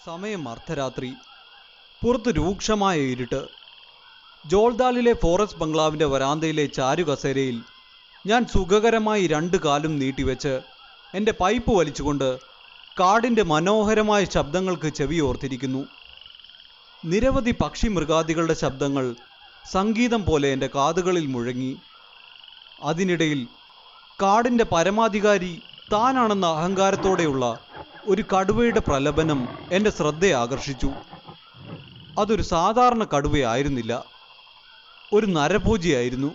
സമയം അർദ്ധരാത്രി പുറത്ത് രൂക്ഷമായ ഇരുട്ട് ജോൾദാലിലെ ഫോറസ്റ്റ് ബംഗ്ലാവിന്റെ വരാന്തയിലെ ചാരുകസേരയിൽ ഞാൻ സുഖകരമായി രണ്ട് കാലും നീട്ടിവെച്ച് എൻ്റെ പൈപ്പ് വലിച്ചുകൊണ്ട് കാടിൻ്റെ മനോഹരമായ ശബ്ദങ്ങൾക്ക് ചെവിയോർത്തിരിക്കുന്നു നിരവധി പക്ഷി മൃഗാദികളുടെ ശബ്ദങ്ങൾ സംഗീതം പോലെ എൻ്റെ കാതുകളിൽ മുഴങ്ങി അതിനിടയിൽ കാടിൻ്റെ പരമാധികാരി താനാണെന്ന അഹങ്കാരത്തോടെയുള്ള ഒരു കടുവയുടെ പ്രലപനം എൻ്റെ ശ്രദ്ധയെ ആകർഷിച്ചു അതൊരു സാധാരണ കടുവയായിരുന്നില്ല ഒരു നരഭോജിയായിരുന്നു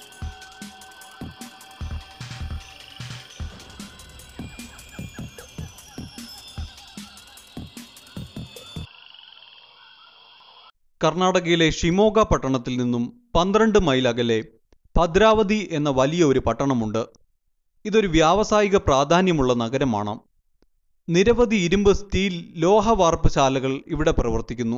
കർണാടകയിലെ ഷിമോഗ പട്ടണത്തിൽ നിന്നും പന്ത്രണ്ട് മൈൽ അകലെ ഭദ്രാവതി എന്ന വലിയ ഒരു പട്ടണമുണ്ട് ഇതൊരു വ്യാവസായിക പ്രാധാന്യമുള്ള നഗരമാണ് നിരവധി ഇരുമ്പ് സ്റ്റീൽ ലോഹവാർപ്പ് ശാലകൾ ഇവിടെ പ്രവർത്തിക്കുന്നു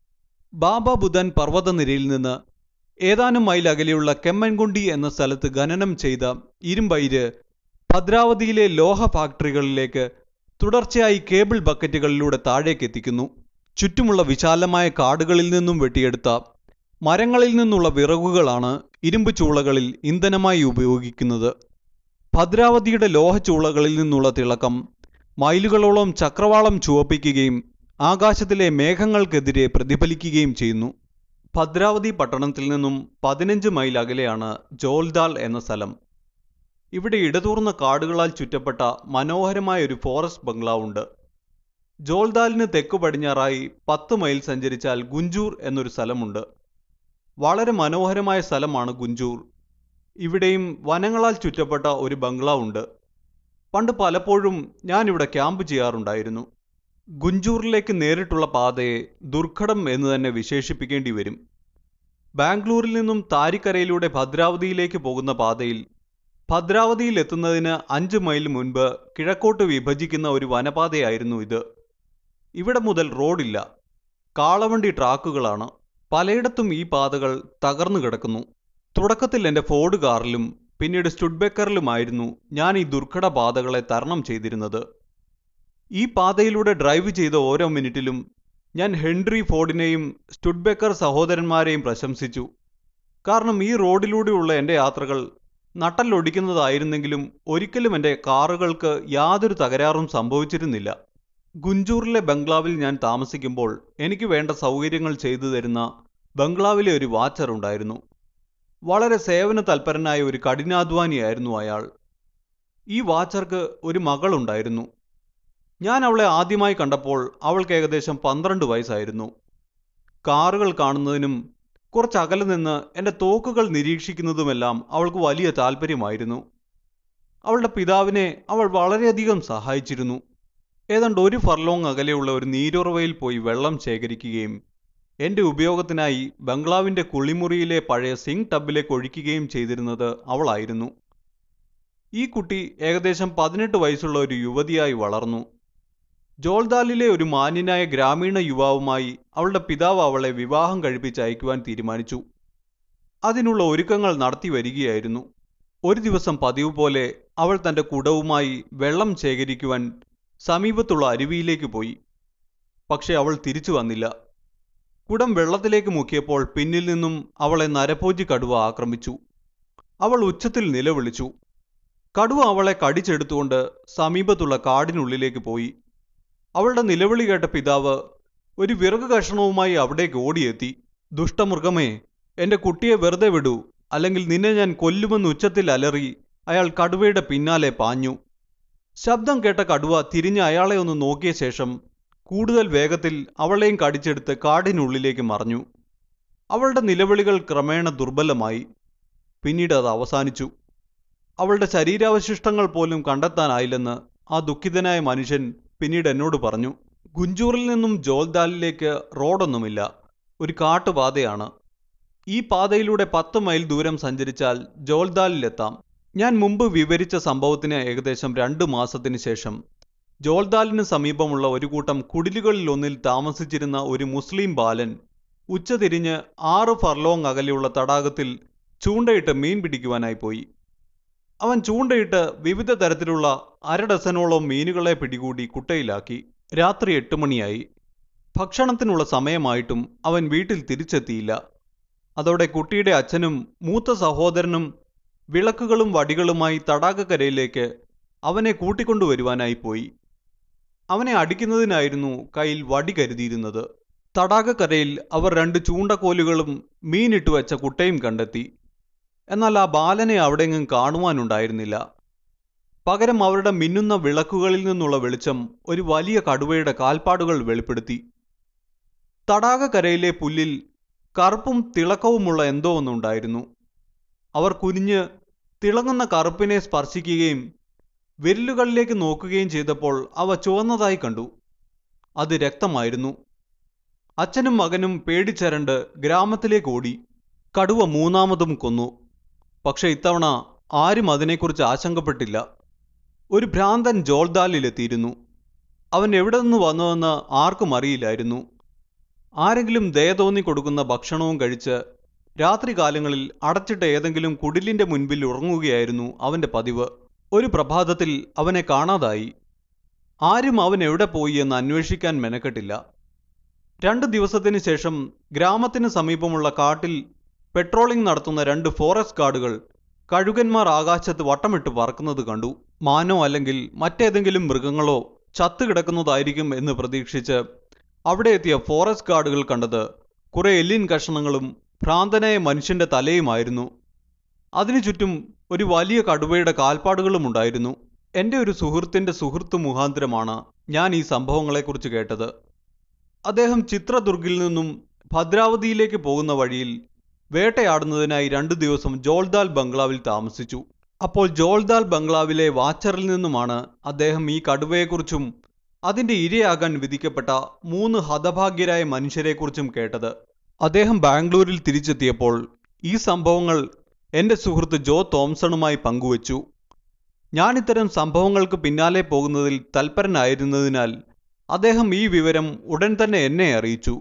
ബാബ ബുധൻ പർവ്വതനിരയിൽ നിന്ന് ഏതാനും മൈൽ അകലെയുള്ള കെമ്മൻകുണ്ടി എന്ന സ്ഥലത്ത് ഖനനം ചെയ്ത ഇരുമ്പയിര് ഭദ്രാവതിയിലെ ലോഹ ഫാക്ടറികളിലേക്ക് തുടർച്ചയായി കേബിൾ ബക്കറ്റുകളിലൂടെ താഴേക്ക് എത്തിക്കുന്നു ചുറ്റുമുള്ള വിശാലമായ കാടുകളിൽ നിന്നും വെട്ടിയെടുത്ത മരങ്ങളിൽ നിന്നുള്ള വിറകുകളാണ് ഇരുമ്പ് ചൂളകളിൽ ഇന്ധനമായി ഉപയോഗിക്കുന്നത് ഭദ്രാവതിയുടെ ലോഹച്ചൂളകളിൽ നിന്നുള്ള തിളക്കം മൈലുകളോളം ചക്രവാളം ചുവപ്പിക്കുകയും ആകാശത്തിലെ മേഘങ്ങൾക്കെതിരെ പ്രതിഫലിക്കുകയും ചെയ്യുന്നു ഭദ്രാവതി പട്ടണത്തിൽ നിന്നും പതിനഞ്ച് മൈൽ അകലെയാണ് ജോൽദാൽ എന്ന സ്ഥലം ഇവിടെ ഇടതൂർന്ന കാടുകളാൽ ചുറ്റപ്പെട്ട മനോഹരമായ ഒരു ഫോറസ്റ്റ് ബംഗ്ലാവുണ്ട് ജോൽദാലിന് തെക്കു പടിഞ്ഞാറായി പത്ത് മൈൽ സഞ്ചരിച്ചാൽ ഗുഞ്ചൂർ എന്നൊരു സ്ഥലമുണ്ട് വളരെ മനോഹരമായ സ്ഥലമാണ് ഗുഞ്ചൂർ ഇവിടെയും വനങ്ങളാൽ ചുറ്റപ്പെട്ട ഒരു ബംഗ്ലാവുണ്ട് പണ്ട് പലപ്പോഴും ഞാൻ ഇവിടെ ക്യാമ്പ് ചെയ്യാറുണ്ടായിരുന്നു ഗുഞ്ചൂറിലേക്ക് നേരിട്ടുള്ള പാതയെ ദുർഘടം എന്ന് തന്നെ വിശേഷിപ്പിക്കേണ്ടി വരും ബാംഗ്ലൂരിൽ നിന്നും താരിക്കരയിലൂടെ ഭദ്രാവതിയിലേക്ക് പോകുന്ന പാതയിൽ ഭദ്രാവതിയിൽ എത്തുന്നതിന് അഞ്ച് മൈൽ മുൻപ് കിഴക്കോട്ട് വിഭജിക്കുന്ന ഒരു വനപാതയായിരുന്നു ഇത് ഇവിടെ മുതൽ റോഡില്ല കാളവണ്ടി ട്രാക്കുകളാണ് പലയിടത്തും ഈ പാതകൾ തകർന്നു കിടക്കുന്നു തുടക്കത്തിൽ എൻ്റെ ഫോർഡ് കാറിലും പിന്നീട് സ്റ്റുഡ്ബെക്കറിലുമായിരുന്നു ഞാൻ ഈ ദുർഘട പാതകളെ തരണം ചെയ്തിരുന്നത് ഈ പാതയിലൂടെ ഡ്രൈവ് ചെയ്ത ഓരോ മിനിറ്റിലും ഞാൻ ഹെൻറി ഫോർഡിനെയും സ്റ്റുഡ്ബെക്കർ സഹോദരന്മാരെയും പ്രശംസിച്ചു കാരണം ഈ റോഡിലൂടെയുള്ള എൻ്റെ യാത്രകൾ നട്ടല്ലൊടിക്കുന്നതായിരുന്നെങ്കിലും ഒരിക്കലും എൻ്റെ കാറുകൾക്ക് യാതൊരു തകരാറും സംഭവിച്ചിരുന്നില്ല ഗുഞ്ചൂറിലെ ബംഗ്ലാവിൽ ഞാൻ താമസിക്കുമ്പോൾ എനിക്ക് വേണ്ട സൗകര്യങ്ങൾ ചെയ്തു തരുന്ന ബംഗ്ലാവിലെ ഒരു വാച്ചർ ഉണ്ടായിരുന്നു വളരെ സേവന തൽപരനായ ഒരു കഠിനാധ്വാനിയായിരുന്നു അയാൾ ഈ വാച്ചർക്ക് ഒരു മകളുണ്ടായിരുന്നു ഞാൻ അവളെ ആദ്യമായി കണ്ടപ്പോൾ അവൾക്ക് ഏകദേശം പന്ത്രണ്ട് വയസ്സായിരുന്നു കാറുകൾ കാണുന്നതിനും കുറച്ച് അകലെ നിന്ന് എൻ്റെ തോക്കുകൾ നിരീക്ഷിക്കുന്നതുമെല്ലാം അവൾക്ക് വലിയ താല്പര്യമായിരുന്നു അവളുടെ പിതാവിനെ അവൾ വളരെയധികം സഹായിച്ചിരുന്നു ഏതാണ്ട് ഒരു ഫർലോങ് അകലെയുള്ള ഒരു നീരുറവയിൽ പോയി വെള്ളം ശേഖരിക്കുകയും എൻ്റെ ഉപയോഗത്തിനായി ബംഗ്ലാവിൻ്റെ കുളിമുറിയിലെ പഴയ സിങ്ക് ടബിലേക്ക് ഒഴിക്കുകയും ചെയ്തിരുന്നത് അവളായിരുന്നു ഈ കുട്ടി ഏകദേശം പതിനെട്ട് വയസ്സുള്ള ഒരു യുവതിയായി വളർന്നു ജോൾദാലിലെ ഒരു മാന്യനായ ഗ്രാമീണ യുവാവുമായി അവളുടെ പിതാവ് അവളെ വിവാഹം കഴിപ്പിച്ച് അയക്കുവാൻ തീരുമാനിച്ചു അതിനുള്ള ഒരുക്കങ്ങൾ നടത്തി വരികയായിരുന്നു ഒരു ദിവസം പതിവ് പോലെ അവൾ തൻ്റെ കുടവുമായി വെള്ളം ശേഖരിക്കുവാൻ സമീപത്തുള്ള അരുവിയിലേക്ക് പോയി പക്ഷെ അവൾ തിരിച്ചു വന്നില്ല കുടം വെള്ളത്തിലേക്ക് മുക്കിയപ്പോൾ പിന്നിൽ നിന്നും അവളെ നരഭോജി കടുവ ആക്രമിച്ചു അവൾ ഉച്ചത്തിൽ നിലവിളിച്ചു കടുവ അവളെ കടിച്ചെടുത്തുകൊണ്ട് സമീപത്തുള്ള കാടിനുള്ളിലേക്ക് പോയി അവളുടെ നിലവിളി കേട്ട പിതാവ് ഒരു വിറക് കഷണവുമായി അവിടേക്ക് ഓടിയെത്തി ദുഷ്ടമൃഗമേ എന്റെ കുട്ടിയെ വെറുതെ വിടൂ അല്ലെങ്കിൽ നിന്നെ ഞാൻ കൊല്ലുമെന്ന് ഉച്ചത്തിൽ അലറി അയാൾ കടുവയുടെ പിന്നാലെ പാഞ്ഞു ശബ്ദം കേട്ട കടുവ തിരിഞ്ഞ് അയാളെ ഒന്ന് നോക്കിയ ശേഷം കൂടുതൽ വേഗത്തിൽ അവളെയും കടിച്ചെടുത്ത് കാടിനുള്ളിലേക്ക് മറഞ്ഞു അവളുടെ നിലവിളികൾ ക്രമേണ ദുർബലമായി പിന്നീട് അത് അവസാനിച്ചു അവളുടെ ശരീരാവശിഷ്ടങ്ങൾ പോലും കണ്ടെത്താനായില്ലെന്ന് ആ ദുഃഖിതനായ മനുഷ്യൻ പിന്നീട് എന്നോട് പറഞ്ഞു ഗുഞ്ചൂറിൽ നിന്നും ജോൽദാലിലേക്ക് റോഡൊന്നുമില്ല ഒരു കാട്ടുപാതയാണ് ഈ പാതയിലൂടെ പത്ത് മൈൽ ദൂരം സഞ്ചരിച്ചാൽ ജോൽദാലിലെത്താം ഞാൻ മുമ്പ് വിവരിച്ച സംഭവത്തിന് ഏകദേശം രണ്ട് മാസത്തിന് ശേഷം ജോൽദാലിന് സമീപമുള്ള ഒരു കൂട്ടം കുടിലുകളിൽ ഒന്നിൽ താമസിച്ചിരുന്ന ഒരു മുസ്ലിം ബാലൻ ഉച്ചതിരിഞ്ഞ് ആറ് ഫർലോങ് അകലെയുള്ള തടാകത്തിൽ ചൂണ്ടയിട്ട് മീൻ പിടിക്കുവാനായി പോയി അവൻ ചൂണ്ടയിട്ട് വിവിധ തരത്തിലുള്ള അര ഡസനോളം മീനുകളെ പിടികൂടി കുട്ടയിലാക്കി രാത്രി എട്ട് മണിയായി ഭക്ഷണത്തിനുള്ള സമയമായിട്ടും അവൻ വീട്ടിൽ തിരിച്ചെത്തിയില്ല അതോടെ കുട്ടിയുടെ അച്ഛനും മൂത്ത സഹോദരനും വിളക്കുകളും വടികളുമായി തടാകക്കരയിലേക്ക് അവനെ കൂട്ടിക്കൊണ്ടുവരുവാനായി പോയി അവനെ അടിക്കുന്നതിനായിരുന്നു കയ്യിൽ വടി കരുതിയിരുന്നത് തടാകക്കരയിൽ അവർ രണ്ട് ചൂണ്ടക്കോലുകളും മീനിട്ട് വെച്ച കുട്ടയും കണ്ടെത്തി എന്നാൽ ആ ബാലനെ അവിടെയെങ്ങും കാണുവാനുണ്ടായിരുന്നില്ല പകരം അവരുടെ മിന്നുന്ന വിളക്കുകളിൽ നിന്നുള്ള വെളിച്ചം ഒരു വലിയ കടുവയുടെ കാൽപ്പാടുകൾ വെളിപ്പെടുത്തി തടാകക്കരയിലെ പുല്ലിൽ കറുപ്പും തിളക്കവുമുള്ള എന്തോ ഒന്നുണ്ടായിരുന്നു അവർ കുനിഞ്ഞ് തിളങ്ങുന്ന കറുപ്പിനെ സ്പർശിക്കുകയും വിരലുകളിലേക്ക് നോക്കുകയും ചെയ്തപ്പോൾ അവ ചുവന്നതായി കണ്ടു അത് രക്തമായിരുന്നു അച്ഛനും മകനും പേടിച്ചരണ്ട് ഗ്രാമത്തിലേക്ക് ഓടി കടുവ മൂന്നാമതും കൊന്നു പക്ഷെ ഇത്തവണ ആരും അതിനെക്കുറിച്ച് ആശങ്കപ്പെട്ടില്ല ഒരു ഭ്രാന്തൻ ജോൾദാലിലെത്തിയിരുന്നു അവൻ എവിടെ നിന്ന് വന്നുവെന്ന് ആർക്കും അറിയില്ലായിരുന്നു ആരെങ്കിലും ദയ തോന്നി കൊടുക്കുന്ന ഭക്ഷണവും കഴിച്ച് രാത്രികാലങ്ങളിൽ അടച്ചിട്ട ഏതെങ്കിലും കുടിലിന്റെ മുൻപിൽ ഉറങ്ങുകയായിരുന്നു അവന്റെ പതിവ് ഒരു പ്രഭാതത്തിൽ അവനെ കാണാതായി ആരും അവൻ എവിടെ പോയി എന്ന് അന്വേഷിക്കാൻ മെനക്കെട്ടില്ല രണ്ട് ദിവസത്തിന് ശേഷം ഗ്രാമത്തിന് സമീപമുള്ള കാട്ടിൽ പെട്രോളിംഗ് നടത്തുന്ന രണ്ട് ഫോറസ്റ്റ് ഗാർഡുകൾ കഴുകന്മാർ ആകാശത്ത് വട്ടമിട്ട് പറക്കുന്നത് കണ്ടു മാനോ അല്ലെങ്കിൽ മറ്റേതെങ്കിലും മൃഗങ്ങളോ ചത്തുകിടക്കുന്നതായിരിക്കും എന്ന് പ്രതീക്ഷിച്ച് അവിടെ എത്തിയ ഫോറസ്റ്റ് ഗാർഡുകൾ കണ്ടത് കുറെ എല്ലിൻ കഷണങ്ങളും ഭ്രാന്തനായ മനുഷ്യന്റെ തലയുമായിരുന്നു അതിനു ചുറ്റും ഒരു വലിയ കടുവയുടെ കാൽപ്പാടുകളും ഉണ്ടായിരുന്നു എൻ്റെ ഒരു സുഹൃത്തിന്റെ സുഹൃത്ത് മുഖാന്തരമാണ് ഞാൻ ഈ സംഭവങ്ങളെക്കുറിച്ച് കേട്ടത് അദ്ദേഹം ചിത്രദുർഗിൽ നിന്നും ഭദ്രാവതിയിലേക്ക് പോകുന്ന വഴിയിൽ വേട്ടയാടുന്നതിനായി രണ്ടു ദിവസം ജോൾദാൽ ബംഗ്ലാവിൽ താമസിച്ചു അപ്പോൾ ജോൾദാൽ ബംഗ്ലാവിലെ വാച്ചറിൽ നിന്നുമാണ് അദ്ദേഹം ഈ കടുവയെക്കുറിച്ചും അതിന്റെ ഇരയാകാൻ വിധിക്കപ്പെട്ട മൂന്ന് ഹതഭാഗ്യരായ മനുഷ്യരെക്കുറിച്ചും കേട്ടത് അദ്ദേഹം ബാംഗ്ലൂരിൽ തിരിച്ചെത്തിയപ്പോൾ ഈ സംഭവങ്ങൾ എൻ്റെ സുഹൃത്ത് ജോ തോംസണുമായി പങ്കുവച്ചു ഞാനിത്തരം സംഭവങ്ങൾക്ക് പിന്നാലെ പോകുന്നതിൽ തൽപരനായിരുന്നതിനാൽ അദ്ദേഹം ഈ വിവരം ഉടൻ തന്നെ എന്നെ അറിയിച്ചു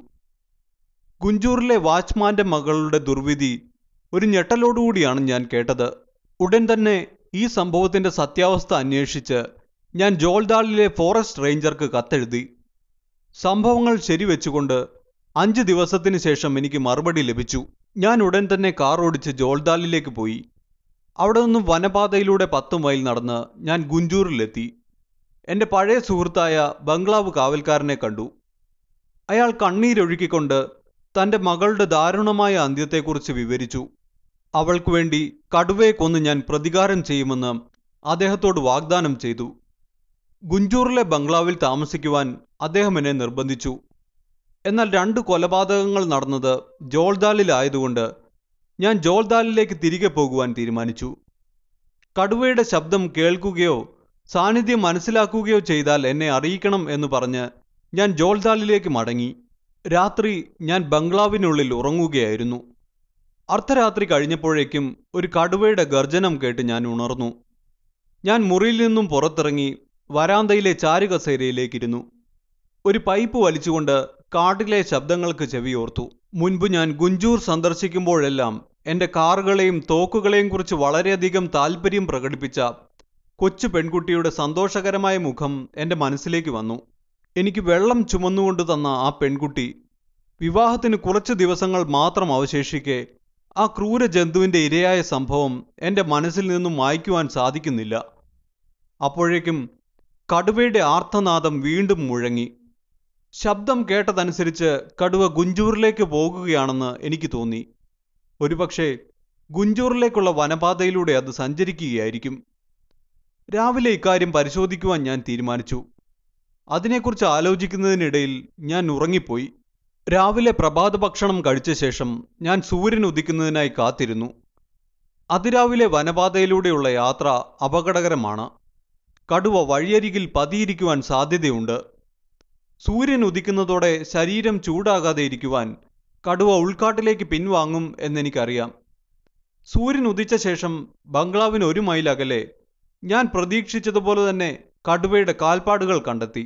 ഗുഞ്ചൂറിലെ വാച്ച്മാന്റെ മകളുടെ ദുർവിധി ഒരു ഞെട്ടലോടുകൂടിയാണ് ഞാൻ കേട്ടത് ഉടൻ തന്നെ ഈ സംഭവത്തിന്റെ സത്യാവസ്ഥ അന്വേഷിച്ച് ഞാൻ ജോൾദാളിലെ ഫോറസ്റ്റ് റേഞ്ചർക്ക് കത്തെഴുതി സംഭവങ്ങൾ ശരിവെച്ചുകൊണ്ട് അഞ്ച് ദിവസത്തിന് ശേഷം എനിക്ക് മറുപടി ലഭിച്ചു ഞാൻ ഉടൻ തന്നെ കാർ ഓടിച്ച് ജോൾദാലിലേക്ക് പോയി അവിടെ നിന്നും വനപാതയിലൂടെ പത്ത് മൈൽ നടന്ന് ഞാൻ ഗുഞ്ചൂറിലെത്തി എൻ്റെ പഴയ സുഹൃത്തായ ബംഗ്ലാവ് കാവൽക്കാരനെ കണ്ടു അയാൾ കണ്ണീരൊഴുക്കിക്കൊണ്ട് തൻ്റെ മകളുടെ ദാരുണമായ അന്ത്യത്തെക്കുറിച്ച് വിവരിച്ചു അവൾക്കു വേണ്ടി കടുവയെ കൊന്ന് ഞാൻ പ്രതികാരം ചെയ്യുമെന്ന് അദ്ദേഹത്തോട് വാഗ്ദാനം ചെയ്തു ഗുഞ്ചൂറിലെ ബംഗ്ലാവിൽ താമസിക്കുവാൻ അദ്ദേഹം എന്നെ നിർബന്ധിച്ചു എന്നാൽ രണ്ട് കൊലപാതകങ്ങൾ നടന്നത് ജോൾദാലിലായതുകൊണ്ട് ഞാൻ ജോൾദാലിലേക്ക് തിരികെ പോകുവാൻ തീരുമാനിച്ചു കടുവയുടെ ശബ്ദം കേൾക്കുകയോ സാന്നിധ്യം മനസ്സിലാക്കുകയോ ചെയ്താൽ എന്നെ അറിയിക്കണം എന്ന് പറഞ്ഞ് ഞാൻ ജോൾദാലിലേക്ക് മടങ്ങി രാത്രി ഞാൻ ബംഗ്ലാവിനുള്ളിൽ ഉറങ്ങുകയായിരുന്നു അർദ്ധരാത്രി കഴിഞ്ഞപ്പോഴേക്കും ഒരു കടുവയുടെ ഗർജനം കേട്ട് ഞാൻ ഉണർന്നു ഞാൻ മുറിയിൽ നിന്നും പുറത്തിറങ്ങി വരാന്തയിലെ ചാരുകസേരയിലേക്കിരുന്നു ഒരു പൈപ്പ് വലിച്ചുകൊണ്ട് കാട്ടിലെ ശബ്ദങ്ങൾക്ക് ചെവിയോർത്തു മുൻപ് ഞാൻ ഗുഞ്ചൂർ സന്ദർശിക്കുമ്പോഴെല്ലാം എൻ്റെ കാറുകളെയും തോക്കുകളെയും കുറിച്ച് വളരെയധികം താല്പര്യം പ്രകടിപ്പിച്ച കൊച്ചു പെൺകുട്ടിയുടെ സന്തോഷകരമായ മുഖം എൻ്റെ മനസ്സിലേക്ക് വന്നു എനിക്ക് വെള്ളം ചുമന്നുകൊണ്ട് തന്ന ആ പെൺകുട്ടി വിവാഹത്തിന് കുറച്ച് ദിവസങ്ങൾ മാത്രം അവശേഷിക്കെ ആ ക്രൂര ജന്തുവിൻ്റെ ഇരയായ സംഭവം എൻ്റെ മനസ്സിൽ നിന്നും മായ്ക്കുവാൻ സാധിക്കുന്നില്ല അപ്പോഴേക്കും കടുവയുടെ ആർത്തനാദം വീണ്ടും മുഴങ്ങി ശബ്ദം കേട്ടതനുസരിച്ച് കടുവ ഗുഞ്ചൂറിലേക്ക് പോകുകയാണെന്ന് എനിക്ക് തോന്നി ഒരുപക്ഷെ ഗുഞ്ചൂറിലേക്കുള്ള വനപാതയിലൂടെ അത് സഞ്ചരിക്കുകയായിരിക്കും രാവിലെ ഇക്കാര്യം പരിശോധിക്കുവാൻ ഞാൻ തീരുമാനിച്ചു അതിനെക്കുറിച്ച് ആലോചിക്കുന്നതിനിടയിൽ ഞാൻ ഉറങ്ങിപ്പോയി രാവിലെ പ്രഭാത ഭക്ഷണം കഴിച്ച ശേഷം ഞാൻ സൂര്യൻ ഉദിക്കുന്നതിനായി കാത്തിരുന്നു അതിരാവിലെ വനപാതയിലൂടെയുള്ള യാത്ര അപകടകരമാണ് കടുവ വഴിയരികിൽ പതിയിരിക്കുവാൻ സാധ്യതയുണ്ട് സൂര്യൻ ഉദിക്കുന്നതോടെ ശരീരം ചൂടാകാതെ ഇരിക്കുവാൻ കടുവ ഉൾക്കാട്ടിലേക്ക് പിൻവാങ്ങും എന്നെനിക്കറിയാം സൂര്യൻ ഉദിച്ച ശേഷം ബംഗ്ലാവിന് ഒരു മൈൽ അകലെ ഞാൻ പ്രതീക്ഷിച്ചതുപോലെ തന്നെ കടുവയുടെ കാൽപ്പാടുകൾ കണ്ടെത്തി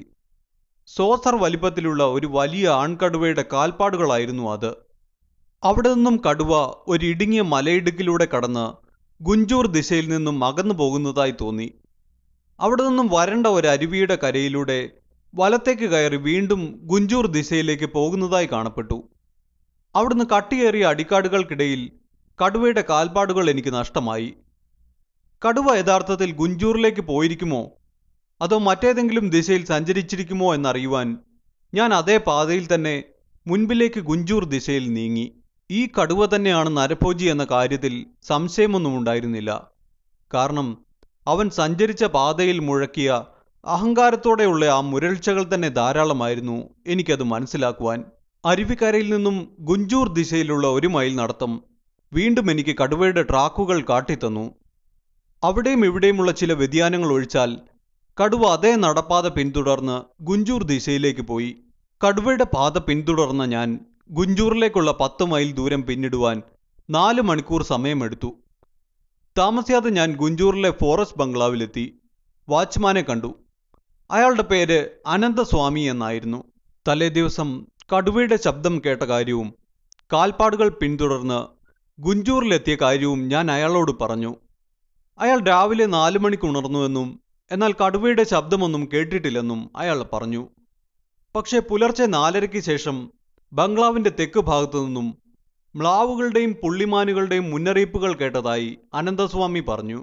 സോസർ വലിപ്പത്തിലുള്ള ഒരു വലിയ ആൺകടുവയുടെ കാൽപ്പാടുകളായിരുന്നു അത് അവിടെ നിന്നും കടുവ ഒരു ഇടുങ്ങിയ മലയിടുക്കിലൂടെ കടന്ന് ഗുഞ്ചൂർ ദിശയിൽ നിന്നും അകന്നു പോകുന്നതായി തോന്നി അവിടെ നിന്നും വരണ്ട ഒരു അരുവിയുടെ കരയിലൂടെ വലത്തേക്ക് കയറി വീണ്ടും ഗുഞ്ചൂർ ദിശയിലേക്ക് പോകുന്നതായി കാണപ്പെട്ടു അവിടുന്ന് കട്ടിയേറിയ അടിക്കാടുകൾക്കിടയിൽ കടുവയുടെ കാൽപ്പാടുകൾ എനിക്ക് നഷ്ടമായി കടുവ യഥാർത്ഥത്തിൽ ഗുഞ്ചൂറിലേക്ക് പോയിരിക്കുമോ അതോ മറ്റേതെങ്കിലും ദിശയിൽ സഞ്ചരിച്ചിരിക്കുമോ എന്നറിയുവാൻ ഞാൻ അതേ പാതയിൽ തന്നെ മുൻപിലേക്ക് ഗുഞ്ചൂർ ദിശയിൽ നീങ്ങി ഈ കടുവ തന്നെയാണ് നരഭോജി എന്ന കാര്യത്തിൽ സംശയമൊന്നും ഉണ്ടായിരുന്നില്ല കാരണം അവൻ സഞ്ചരിച്ച പാതയിൽ മുഴക്കിയ അഹങ്കാരത്തോടെയുള്ള ആ മുരൾച്ചകൾ തന്നെ ധാരാളമായിരുന്നു എനിക്കത് മനസ്സിലാക്കുവാൻ അരുവിക്കരയിൽ നിന്നും ഗുഞ്ചൂർ ദിശയിലുള്ള ഒരു മൈൽ നടത്തം വീണ്ടും എനിക്ക് കടുവയുടെ ട്രാക്കുകൾ കാട്ടിത്തന്നു അവിടെയും ഇവിടെയുമുള്ള ചില വ്യതിയാനങ്ങൾ ഒഴിച്ചാൽ കടുവ അതേ നടപ്പാത പിന്തുടർന്ന് ഗുഞ്ചൂർ ദിശയിലേക്ക് പോയി കടുവയുടെ പാത പിന്തുടർന്ന ഞാൻ ഗുഞ്ചൂറിലേക്കുള്ള പത്ത് മൈൽ ദൂരം പിന്നിടുവാൻ നാല് മണിക്കൂർ സമയമെടുത്തു താമസിയാതെ ഞാൻ ഗുഞ്ചൂറിലെ ഫോറസ്റ്റ് ബംഗ്ലാവിലെത്തി വാച്ച്മാനെ കണ്ടു അയാളുടെ പേര് അനന്തസ്വാമി എന്നായിരുന്നു തലേ ദിവസം കടുവയുടെ ശബ്ദം കേട്ട കാര്യവും കാൽപ്പാടുകൾ പിന്തുടർന്ന് ഗുഞ്ചൂറിലെത്തിയ കാര്യവും ഞാൻ അയാളോട് പറഞ്ഞു അയാൾ രാവിലെ നാലു മണിക്ക് ഉണർന്നുവെന്നും എന്നാൽ കടുവയുടെ ശബ്ദമൊന്നും കേട്ടിട്ടില്ലെന്നും അയാൾ പറഞ്ഞു പക്ഷേ പുലർച്ചെ നാലരയ്ക്ക് ശേഷം ബംഗ്ലാവിന്റെ തെക്ക് ഭാഗത്തു നിന്നും മ്ലാവുകളുടെയും പുള്ളിമാനുകളുടെയും മുന്നറിയിപ്പുകൾ കേട്ടതായി അനന്തസ്വാമി പറഞ്ഞു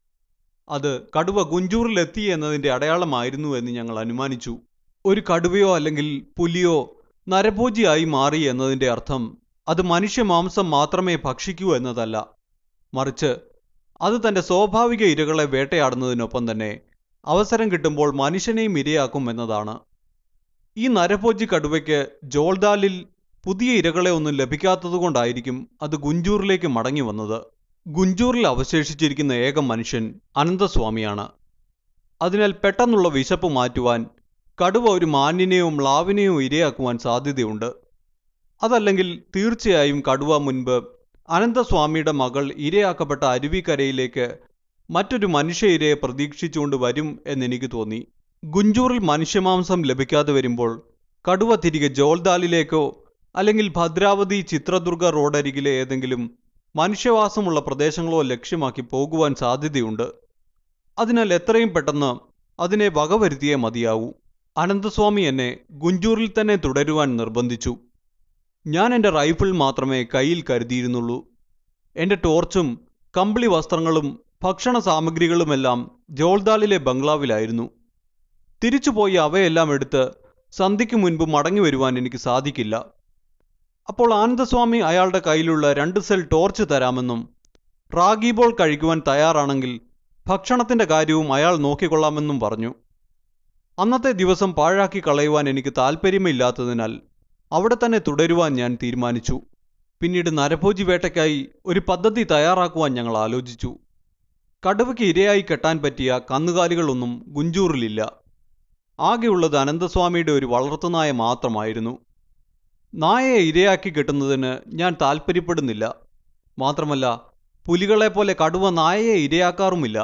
അത് കടുവ ഗുഞ്ചൂറിലെത്തി എന്നതിന്റെ അടയാളമായിരുന്നു എന്ന് ഞങ്ങൾ അനുമാനിച്ചു ഒരു കടുവയോ അല്ലെങ്കിൽ പുലിയോ നരഭോജിയായി മാറി എന്നതിന്റെ അർത്ഥം അത് മനുഷ്യമാംസം മാത്രമേ ഭക്ഷിക്കൂ എന്നതല്ല മറിച്ച് അത് തന്റെ സ്വാഭാവിക ഇരകളെ വേട്ടയാടുന്നതിനൊപ്പം തന്നെ അവസരം കിട്ടുമ്പോൾ മനുഷ്യനെയും ഇരയാക്കും എന്നതാണ് ഈ നരഭോജി കടുവയ്ക്ക് ജോൾദാലിൽ പുതിയ ഇരകളെ ഒന്നും ലഭിക്കാത്തതുകൊണ്ടായിരിക്കും അത് ഗുഞ്ചൂറിലേക്ക് മടങ്ങി വന്നത് ഗുഞ്ചൂറിൽ അവശേഷിച്ചിരിക്കുന്ന ഏക മനുഷ്യൻ അനന്തസ്വാമിയാണ് അതിനാൽ പെട്ടെന്നുള്ള വിശപ്പ് മാറ്റുവാൻ കടുവ ഒരു മാന്യനെയോ മ്ലാവിനെയോ ഇരയാക്കുവാൻ സാധ്യതയുണ്ട് അതല്ലെങ്കിൽ തീർച്ചയായും കടുവ മുൻപ് അനന്തസ്വാമിയുടെ മകൾ ഇരയാക്കപ്പെട്ട അരുവിക്കരയിലേക്ക് മറ്റൊരു മനുഷ്യ ഇരയെ പ്രതീക്ഷിച്ചുകൊണ്ട് വരും എന്നെനിക്ക് തോന്നി ഗുഞ്ചൂറിൽ മനുഷ്യമാംസം ലഭിക്കാതെ വരുമ്പോൾ കടുവ തിരികെ ജോൾദാലിലേക്കോ അല്ലെങ്കിൽ ഭദ്രാവതി ചിത്രദുർഗ റോഡരികിലെ ഏതെങ്കിലും മനുഷ്യവാസമുള്ള പ്രദേശങ്ങളോ ലക്ഷ്യമാക്കി പോകുവാൻ സാധ്യതയുണ്ട് അതിനാൽ എത്രയും പെട്ടെന്ന് അതിനെ വകവരുത്തിയേ മതിയാവൂ അനന്തസ്വാമി എന്നെ ഗുഞ്ചൂറിൽ തന്നെ തുടരുവാൻ നിർബന്ധിച്ചു ഞാൻ എൻ്റെ റൈഫിൾ മാത്രമേ കയ്യിൽ കരുതിയിരുന്നുള്ളൂ എൻ്റെ ടോർച്ചും കമ്പിളി വസ്ത്രങ്ങളും ഭക്ഷണ സാമഗ്രികളുമെല്ലാം ജോൾദാലിലെ ബംഗ്ലാവിലായിരുന്നു തിരിച്ചുപോയി അവയെല്ലാം എടുത്ത് സന്ധ്യയ്ക്ക് മുൻപ് മടങ്ങി വരുവാൻ എനിക്ക് സാധിക്കില്ല അപ്പോൾ ആനന്ദസ്വാമി അയാളുടെ കയ്യിലുള്ള രണ്ട് സെൽ ടോർച്ച് തരാമെന്നും റാഗി ബോൾ കഴിക്കുവാൻ തയ്യാറാണെങ്കിൽ ഭക്ഷണത്തിന്റെ കാര്യവും അയാൾ നോക്കിക്കൊള്ളാമെന്നും പറഞ്ഞു അന്നത്തെ ദിവസം പാഴാക്കി കളയുവാൻ എനിക്ക് താല്പര്യമില്ലാത്തതിനാൽ അവിടെ തന്നെ തുടരുവാൻ ഞാൻ തീരുമാനിച്ചു പിന്നീട് നരഭോജി വേട്ടയ്ക്കായി ഒരു പദ്ധതി തയ്യാറാക്കുവാൻ ഞങ്ങൾ ആലോചിച്ചു കടുവയ്ക്ക് ഇരയായി കെട്ടാൻ പറ്റിയ കന്നുകാലികളൊന്നും ഗുഞ്ചൂറിലില്ല ആകെയുള്ളത് അനന്തസ്വാമിയുടെ ഒരു വളർത്തുനായ മാത്രമായിരുന്നു നായയെ ഇരയാക്കി കെട്ടുന്നതിന് ഞാൻ താല്പര്യപ്പെടുന്നില്ല മാത്രമല്ല പുലികളെപ്പോലെ കടുവ നായയെ ഇരയാക്കാറുമില്ല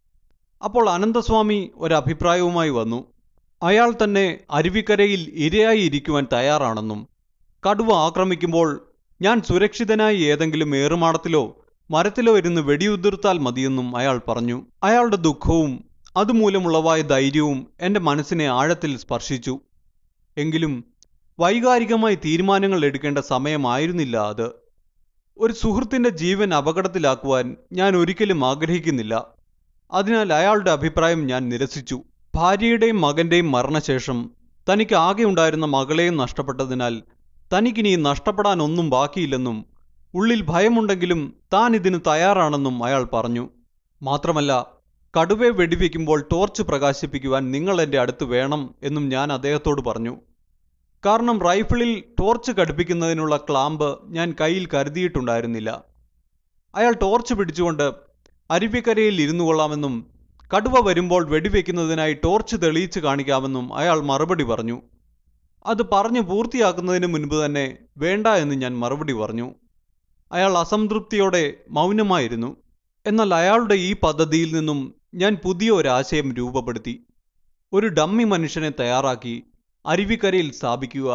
അപ്പോൾ അനന്തസ്വാമി ഒരഭിപ്രായവുമായി വന്നു അയാൾ തന്നെ അരുവിക്കരയിൽ ഇരയായി ഇരിക്കുവാൻ തയ്യാറാണെന്നും കടുവ ആക്രമിക്കുമ്പോൾ ഞാൻ സുരക്ഷിതനായി ഏതെങ്കിലും ഏറുമാടത്തിലോ മരത്തിലോ ഇരുന്ന് വെടിയുതിർത്താൽ മതിയെന്നും അയാൾ പറഞ്ഞു അയാളുടെ ദുഃഖവും അതുമൂലമുളവായ ധൈര്യവും എൻ്റെ മനസ്സിനെ ആഴത്തിൽ സ്പർശിച്ചു എങ്കിലും വൈകാരികമായി തീരുമാനങ്ങൾ എടുക്കേണ്ട സമയമായിരുന്നില്ല അത് ഒരു സുഹൃത്തിന്റെ ജീവൻ അപകടത്തിലാക്കുവാൻ ഞാൻ ഒരിക്കലും ആഗ്രഹിക്കുന്നില്ല അതിനാൽ അയാളുടെ അഭിപ്രായം ഞാൻ നിരസിച്ചു ഭാര്യയുടെയും മകന്റെയും മരണശേഷം തനിക്ക് ആകെ ഉണ്ടായിരുന്ന മകളെയും നഷ്ടപ്പെട്ടതിനാൽ തനിക്കിനി നഷ്ടപ്പെടാൻ ഒന്നും ബാക്കിയില്ലെന്നും ഉള്ളിൽ ഭയമുണ്ടെങ്കിലും താൻ ഇതിന് തയ്യാറാണെന്നും അയാൾ പറഞ്ഞു മാത്രമല്ല കടുവയെ വെടിവെക്കുമ്പോൾ ടോർച്ച് പ്രകാശിപ്പിക്കുവാൻ നിങ്ങൾ എൻ്റെ അടുത്ത് വേണം എന്നും ഞാൻ അദ്ദേഹത്തോട് പറഞ്ഞു കാരണം റൈഫിളിൽ ടോർച്ച് ഘടിപ്പിക്കുന്നതിനുള്ള ക്ലാമ്പ് ഞാൻ കയ്യിൽ കരുതിയിട്ടുണ്ടായിരുന്നില്ല അയാൾ ടോർച്ച് പിടിച്ചുകൊണ്ട് അരുവിക്കരയിൽ ഇരുന്നു കൊള്ളാമെന്നും കടുവ വരുമ്പോൾ വെടിവെക്കുന്നതിനായി ടോർച്ച് തെളിയിച്ച് കാണിക്കാമെന്നും അയാൾ മറുപടി പറഞ്ഞു അത് പറഞ്ഞു പൂർത്തിയാക്കുന്നതിന് മുൻപ് തന്നെ വേണ്ട എന്ന് ഞാൻ മറുപടി പറഞ്ഞു അയാൾ അസംതൃപ്തിയോടെ മൗനമായിരുന്നു എന്നാൽ അയാളുടെ ഈ പദ്ധതിയിൽ നിന്നും ഞാൻ പുതിയ ഒരാശയം രൂപപ്പെടുത്തി ഒരു ഡമ്മി മനുഷ്യനെ തയ്യാറാക്കി അരുവിക്കരയിൽ സ്ഥാപിക്കുക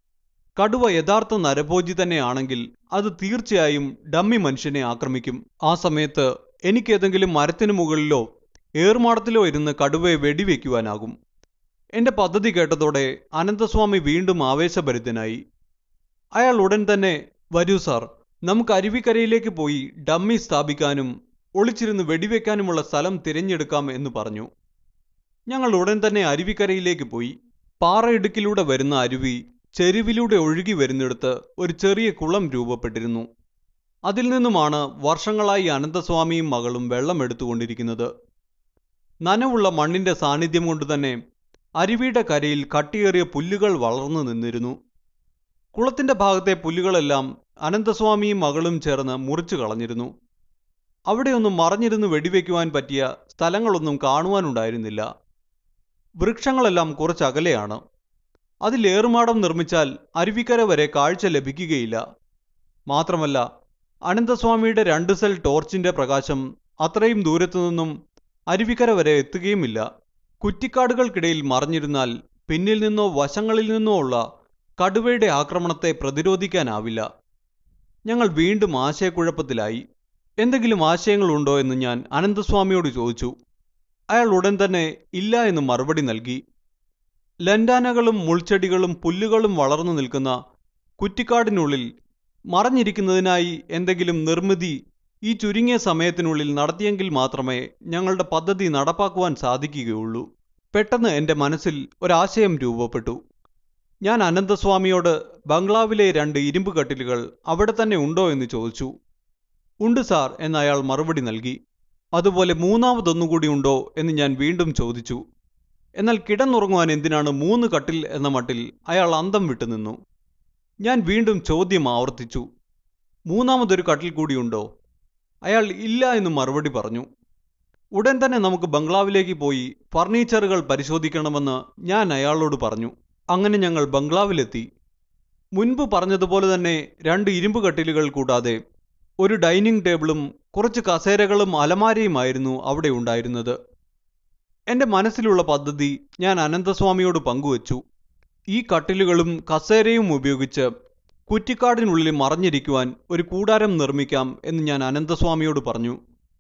കടുവ യഥാർത്ഥ നരഭോജി തന്നെയാണെങ്കിൽ അത് തീർച്ചയായും ഡമ്മി മനുഷ്യനെ ആക്രമിക്കും ആ സമയത്ത് എനിക്ക് ഏതെങ്കിലും മരത്തിനു മുകളിലോ ഏറുമാടത്തിലോ ഇരുന്ന് കടുവയെ വെടിവെക്കുവാനാകും എന്റെ പദ്ധതി കേട്ടതോടെ അനന്തസ്വാമി വീണ്ടും ആവേശഭരിതനായി അയാൾ ഉടൻ തന്നെ വരൂ സാർ നമുക്ക് അരുവിക്കരയിലേക്ക് പോയി ഡമ്മി സ്ഥാപിക്കാനും ഒളിച്ചിരുന്ന് വെടിവെക്കാനുമുള്ള സ്ഥലം തിരഞ്ഞെടുക്കാം എന്ന് പറഞ്ഞു ഞങ്ങൾ ഉടൻ തന്നെ അരുവിക്കരയിലേക്ക് പോയി പാറയിടുക്കിലൂടെ വരുന്ന അരുവി ചെരുവിലൂടെ ഒഴുകി വരുന്നിടത്ത് ഒരു ചെറിയ കുളം രൂപപ്പെട്ടിരുന്നു അതിൽ നിന്നുമാണ് വർഷങ്ങളായി അനന്തസ്വാമിയും മകളും വെള്ളം എടുത്തുകൊണ്ടിരിക്കുന്നത് നനവുള്ള മണ്ണിന്റെ സാന്നിധ്യം കൊണ്ട് തന്നെ അരുവിയുടെ കരയിൽ കട്ടിയേറിയ പുല്ലുകൾ വളർന്നു നിന്നിരുന്നു കുളത്തിന്റെ ഭാഗത്തെ പുല്ലുകളെല്ലാം അനന്തസ്വാമിയും മകളും ചേർന്ന് മുറിച്ചു കളഞ്ഞിരുന്നു അവിടെയൊന്നും മറഞ്ഞിരുന്ന് വെടിവെക്കുവാൻ പറ്റിയ സ്ഥലങ്ങളൊന്നും കാണുവാനുണ്ടായിരുന്നില്ല വൃക്ഷങ്ങളെല്ലാം കുറച്ചകലെയാണ് അതിൽ ഏറുമാടം നിർമ്മിച്ചാൽ അരുവിക്കര വരെ കാഴ്ച ലഭിക്കുകയില്ല മാത്രമല്ല അനന്തസ്വാമിയുടെ രണ്ട് സെൽ ടോർച്ചിന്റെ പ്രകാശം അത്രയും ദൂരത്തു നിന്നും അരുവിക്കര വരെ എത്തുകയുമില്ല കുറ്റിക്കാടുകൾക്കിടയിൽ മറഞ്ഞിരുന്നാൽ പിന്നിൽ നിന്നോ വശങ്ങളിൽ നിന്നോ ഉള്ള കടുവയുടെ ആക്രമണത്തെ പ്രതിരോധിക്കാനാവില്ല ഞങ്ങൾ വീണ്ടും ആശയക്കുഴപ്പത്തിലായി എന്തെങ്കിലും ആശയങ്ങളുണ്ടോ എന്ന് ഞാൻ അനന്തസ്വാമിയോട് ചോദിച്ചു അയാൾ ഉടൻ തന്നെ ഇല്ല എന്ന് മറുപടി നൽകി ലൻഡാനകളും മുൾച്ചെടികളും പുല്ലുകളും വളർന്നു നിൽക്കുന്ന കുറ്റിക്കാടിനുള്ളിൽ മറഞ്ഞിരിക്കുന്നതിനായി എന്തെങ്കിലും നിർമ്മിതി ഈ ചുരുങ്ങിയ സമയത്തിനുള്ളിൽ നടത്തിയെങ്കിൽ മാത്രമേ ഞങ്ങളുടെ പദ്ധതി നടപ്പാക്കുവാൻ സാധിക്കുകയുള്ളൂ പെട്ടെന്ന് എൻ്റെ മനസ്സിൽ ഒരാശയം രൂപപ്പെട്ടു ഞാൻ അനന്തസ്വാമിയോട് ബംഗ്ലാവിലെ രണ്ട് ഇരുമ്പ് കട്ടിലുകൾ അവിടെ തന്നെ ഉണ്ടോ എന്ന് ചോദിച്ചു ഉണ്ട് സാർ എന്ന് അയാൾ മറുപടി നൽകി അതുപോലെ മൂന്നാമതൊന്നുകൂടി ഉണ്ടോ എന്ന് ഞാൻ വീണ്ടും ചോദിച്ചു എന്നാൽ കിടന്നുറങ്ങുവാൻ എന്തിനാണ് മൂന്ന് കട്ടിൽ എന്ന മട്ടിൽ അയാൾ അന്തം വിട്ടുനിന്നു ഞാൻ വീണ്ടും ചോദ്യം ആവർത്തിച്ചു മൂന്നാമതൊരു കട്ടിൽ കൂടിയുണ്ടോ അയാൾ ഇല്ല എന്ന് മറുപടി പറഞ്ഞു ഉടൻ തന്നെ നമുക്ക് ബംഗ്ലാവിലേക്ക് പോയി ഫർണിച്ചറുകൾ പരിശോധിക്കണമെന്ന് ഞാൻ അയാളോട് പറഞ്ഞു അങ്ങനെ ഞങ്ങൾ ബംഗ്ലാവിലെത്തി മുൻപ് പറഞ്ഞതുപോലെ തന്നെ രണ്ട് ഇരുമ്പ് കട്ടിലുകൾ കൂടാതെ ഒരു ഡൈനിങ് ടേബിളും കുറച്ച് കസേരകളും അലമാരയുമായിരുന്നു അവിടെ ഉണ്ടായിരുന്നത് എൻ്റെ മനസ്സിലുള്ള പദ്ധതി ഞാൻ അനന്തസ്വാമിയോട് പങ്കുവച്ചു ഈ കട്ടിലുകളും കസേരയും ഉപയോഗിച്ച് കുറ്റിക്കാടിനുള്ളിൽ മറഞ്ഞിരിക്കുവാൻ ഒരു കൂടാരം നിർമ്മിക്കാം എന്ന് ഞാൻ അനന്തസ്വാമിയോട് പറഞ്ഞു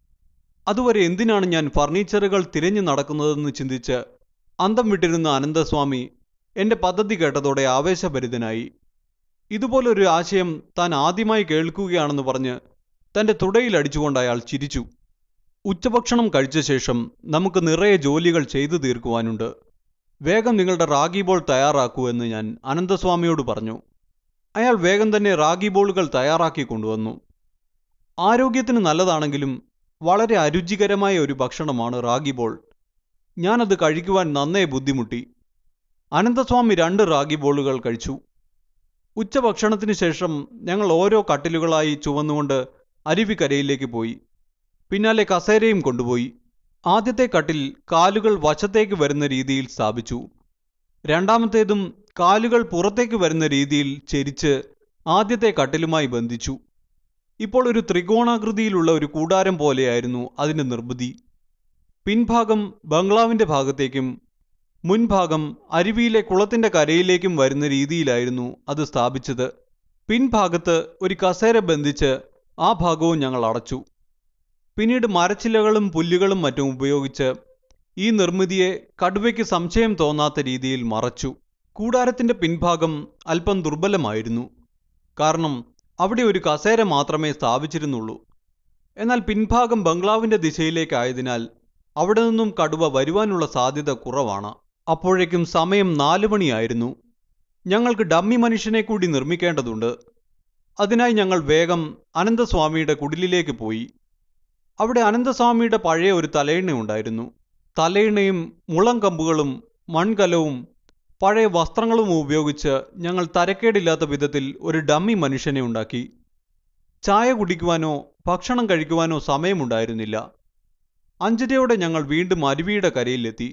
അതുവരെ എന്തിനാണ് ഞാൻ ഫർണിച്ചറുകൾ തിരഞ്ഞു നടക്കുന്നതെന്ന് ചിന്തിച്ച് അന്തം വിട്ടിരുന്ന അനന്തസ്വാമി എൻ്റെ പദ്ധതി കേട്ടതോടെ ആവേശഭരിതനായി ഇതുപോലൊരു ആശയം താൻ ആദ്യമായി കേൾക്കുകയാണെന്ന് പറഞ്ഞ് തൻ്റെ തുടയിൽ അടിച്ചുകൊണ്ട് അയാൾ ചിരിച്ചു ഉച്ചഭക്ഷണം കഴിച്ച ശേഷം നമുക്ക് നിറയെ ജോലികൾ ചെയ്തു തീർക്കുവാനുണ്ട് വേഗം നിങ്ങളുടെ റാഗി ബോൾ തയ്യാറാക്കൂ എന്ന് ഞാൻ അനന്തസ്വാമിയോട് പറഞ്ഞു അയാൾ വേഗം തന്നെ റാഗി ബോളുകൾ തയ്യാറാക്കി കൊണ്ടുവന്നു ആരോഗ്യത്തിന് നല്ലതാണെങ്കിലും വളരെ അരുചികരമായ ഒരു ഭക്ഷണമാണ് റാഗി ബോൾ ഞാനത് കഴിക്കുവാൻ നന്നേ ബുദ്ധിമുട്ടി അനന്തസ്വാമി രണ്ട് റാഗി ബോളുകൾ കഴിച്ചു ഉച്ചഭക്ഷണത്തിന് ശേഷം ഞങ്ങൾ ഓരോ കട്ടിലുകളായി ചുവന്നുകൊണ്ട് അരുവിക്കരയിലേക്ക് പോയി പിന്നാലെ കസേരയും കൊണ്ടുപോയി ആദ്യത്തെ കട്ടിൽ കാലുകൾ വശത്തേക്ക് വരുന്ന രീതിയിൽ സ്ഥാപിച്ചു രണ്ടാമത്തേതും കാലുകൾ പുറത്തേക്ക് വരുന്ന രീതിയിൽ ചെരിച്ച് ആദ്യത്തെ കട്ടിലുമായി ബന്ധിച്ചു ഇപ്പോൾ ഒരു ത്രികോണാകൃതിയിലുള്ള ഒരു കൂടാരം പോലെയായിരുന്നു അതിൻ്റെ നിർമ്മിതി പിൻഭാഗം ബംഗ്ലാവിൻ്റെ ഭാഗത്തേക്കും മുൻഭാഗം അരുവിയിലെ കുളത്തിന്റെ കരയിലേക്കും വരുന്ന രീതിയിലായിരുന്നു അത് സ്ഥാപിച്ചത് പിൻഭാഗത്ത് ഒരു കസേര ബന്ധിച്ച് ആ ഭാഗവും ഞങ്ങൾ അടച്ചു പിന്നീട് മരച്ചിലകളും പുല്ലുകളും മറ്റും ഉപയോഗിച്ച് ഈ നിർമ്മിതിയെ കടുവയ്ക്ക് സംശയം തോന്നാത്ത രീതിയിൽ മറച്ചു കൂടാരത്തിന്റെ പിൻഭാഗം അല്പം ദുർബലമായിരുന്നു കാരണം അവിടെ ഒരു കസേര മാത്രമേ സ്ഥാപിച്ചിരുന്നുള്ളൂ എന്നാൽ പിൻഭാഗം ബംഗ്ലാവിന്റെ ദിശയിലേക്കായതിനാൽ അവിടെ നിന്നും കടുവ വരുവാനുള്ള സാധ്യത കുറവാണ് അപ്പോഴേക്കും സമയം നാലു മണിയായിരുന്നു ഞങ്ങൾക്ക് ഡമ്മി മനുഷ്യനെ കൂടി നിർമ്മിക്കേണ്ടതുണ്ട് അതിനായി ഞങ്ങൾ വേഗം അനന്തസ്വാമിയുടെ കുടിലിലേക്ക് പോയി അവിടെ അനന്തസ്വാമിയുടെ പഴയ ഒരു തലയിണ ഉണ്ടായിരുന്നു തലയിണയും മുളം കമ്പുകളും മൺകലവും പഴയ വസ്ത്രങ്ങളും ഉപയോഗിച്ച് ഞങ്ങൾ തരക്കേടില്ലാത്ത വിധത്തിൽ ഒരു ഡമ്മി മനുഷ്യനെ ഉണ്ടാക്കി ചായ കുടിക്കുവാനോ ഭക്ഷണം കഴിക്കുവാനോ സമയമുണ്ടായിരുന്നില്ല അഞ്ചരയോടെ ഞങ്ങൾ വീണ്ടും അരുവിയുടെ കരയിലെത്തി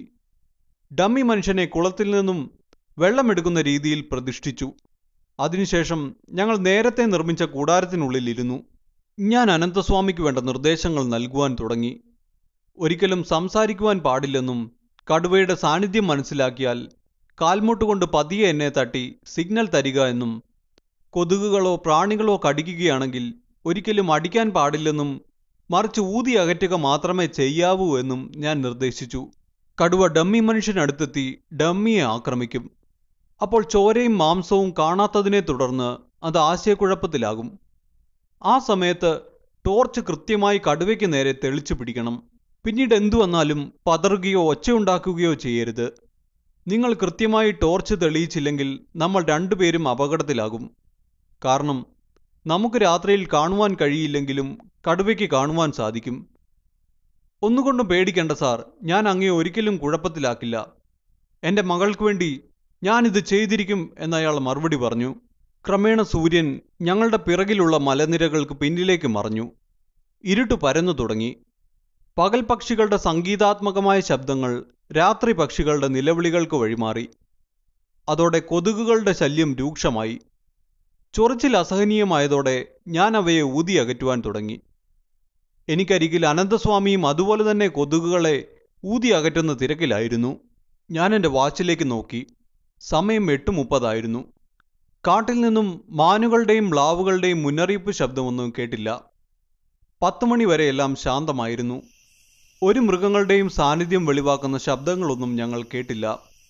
ഡമ്മി മനുഷ്യനെ കുളത്തിൽ നിന്നും വെള്ളമെടുക്കുന്ന രീതിയിൽ പ്രതിഷ്ഠിച്ചു അതിനുശേഷം ഞങ്ങൾ നേരത്തെ നിർമ്മിച്ച കൂടാരത്തിനുള്ളിൽ ഇരുന്നു ഞാൻ അനന്തസ്വാമിക്ക് വേണ്ട നിർദ്ദേശങ്ങൾ നൽകുവാൻ തുടങ്ങി ഒരിക്കലും സംസാരിക്കുവാൻ പാടില്ലെന്നും കടുവയുടെ സാന്നിധ്യം മനസ്സിലാക്കിയാൽ കാൽമുട്ടുകൊണ്ട് പതിയെ എന്നെ തട്ടി സിഗ്നൽ തരിക എന്നും കൊതുകുകളോ പ്രാണികളോ കടിക്കുകയാണെങ്കിൽ ഒരിക്കലും അടിക്കാൻ പാടില്ലെന്നും മറിച്ച് ഊതി അകറ്റുക മാത്രമേ ചെയ്യാവൂ എന്നും ഞാൻ നിർദ്ദേശിച്ചു കടുവ ഡമ്മി മനുഷ്യനടുത്തെത്തി ഡമ്മിയെ ആക്രമിക്കും അപ്പോൾ ചോരയും മാംസവും കാണാത്തതിനെ തുടർന്ന് അത് ആശയക്കുഴപ്പത്തിലാകും ആ സമയത്ത് ടോർച്ച് കൃത്യമായി കടുവയ്ക്ക് നേരെ തെളിച്ചു പിടിക്കണം പിന്നീട് എന്തു വന്നാലും പതറുകയോ ഒച്ചയുണ്ടാക്കുകയോ ചെയ്യരുത് നിങ്ങൾ കൃത്യമായി ടോർച്ച് തെളിയിച്ചില്ലെങ്കിൽ നമ്മൾ രണ്ടുപേരും അപകടത്തിലാകും കാരണം നമുക്ക് രാത്രിയിൽ കാണുവാൻ കഴിയില്ലെങ്കിലും കടുവയ്ക്ക് കാണുവാൻ സാധിക്കും ഒന്നുകൊണ്ടും പേടിക്കേണ്ട സാർ ഞാൻ അങ്ങേ ഒരിക്കലും കുഴപ്പത്തിലാക്കില്ല എൻ്റെ മകൾക്ക് വേണ്ടി ഞാനിത് ചെയ്തിരിക്കും എന്നയാൾ മറുപടി പറഞ്ഞു ക്രമേണ സൂര്യൻ ഞങ്ങളുടെ പിറകിലുള്ള മലനിരകൾക്ക് പിന്നിലേക്ക് മറഞ്ഞു ഇരുട്ട് പരന്നു തുടങ്ങി പകൽ പക്ഷികളുടെ സംഗീതാത്മകമായ ശബ്ദങ്ങൾ രാത്രി പക്ഷികളുടെ നിലവിളികൾക്ക് വഴിമാറി അതോടെ കൊതുകുകളുടെ ശല്യം രൂക്ഷമായി ചൊറിച്ചിൽ അസഹനീയമായതോടെ ഞാൻ അവയെ ഊതി അകറ്റുവാൻ തുടങ്ങി എനിക്കരികിൽ അനന്തസ്വാമിയും അതുപോലെ തന്നെ കൊതുകുകളെ ഊതി അകറ്റുന്ന തിരക്കിലായിരുന്നു ഞാൻ എൻ്റെ വാച്ചിലേക്ക് നോക്കി സമയം എട്ട് മുപ്പതായിരുന്നു കാട്ടിൽ നിന്നും മാനുകളുടെയും മ്ലാവുകളുടെയും മുന്നറിയിപ്പ് ശബ്ദമൊന്നും കേട്ടില്ല പത്ത് മണി വരെ എല്ലാം ശാന്തമായിരുന്നു ഒരു മൃഗങ്ങളുടെയും സാന്നിധ്യം വെളിവാക്കുന്ന ശബ്ദങ്ങളൊന്നും ഞങ്ങൾ കേട്ടില്ല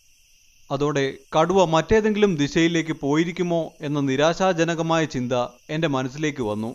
അതോടെ കടുവ മറ്റേതെങ്കിലും ദിശയിലേക്ക് പോയിരിക്കുമോ എന്ന നിരാശാജനകമായ ചിന്ത എൻ്റെ മനസ്സിലേക്ക് വന്നു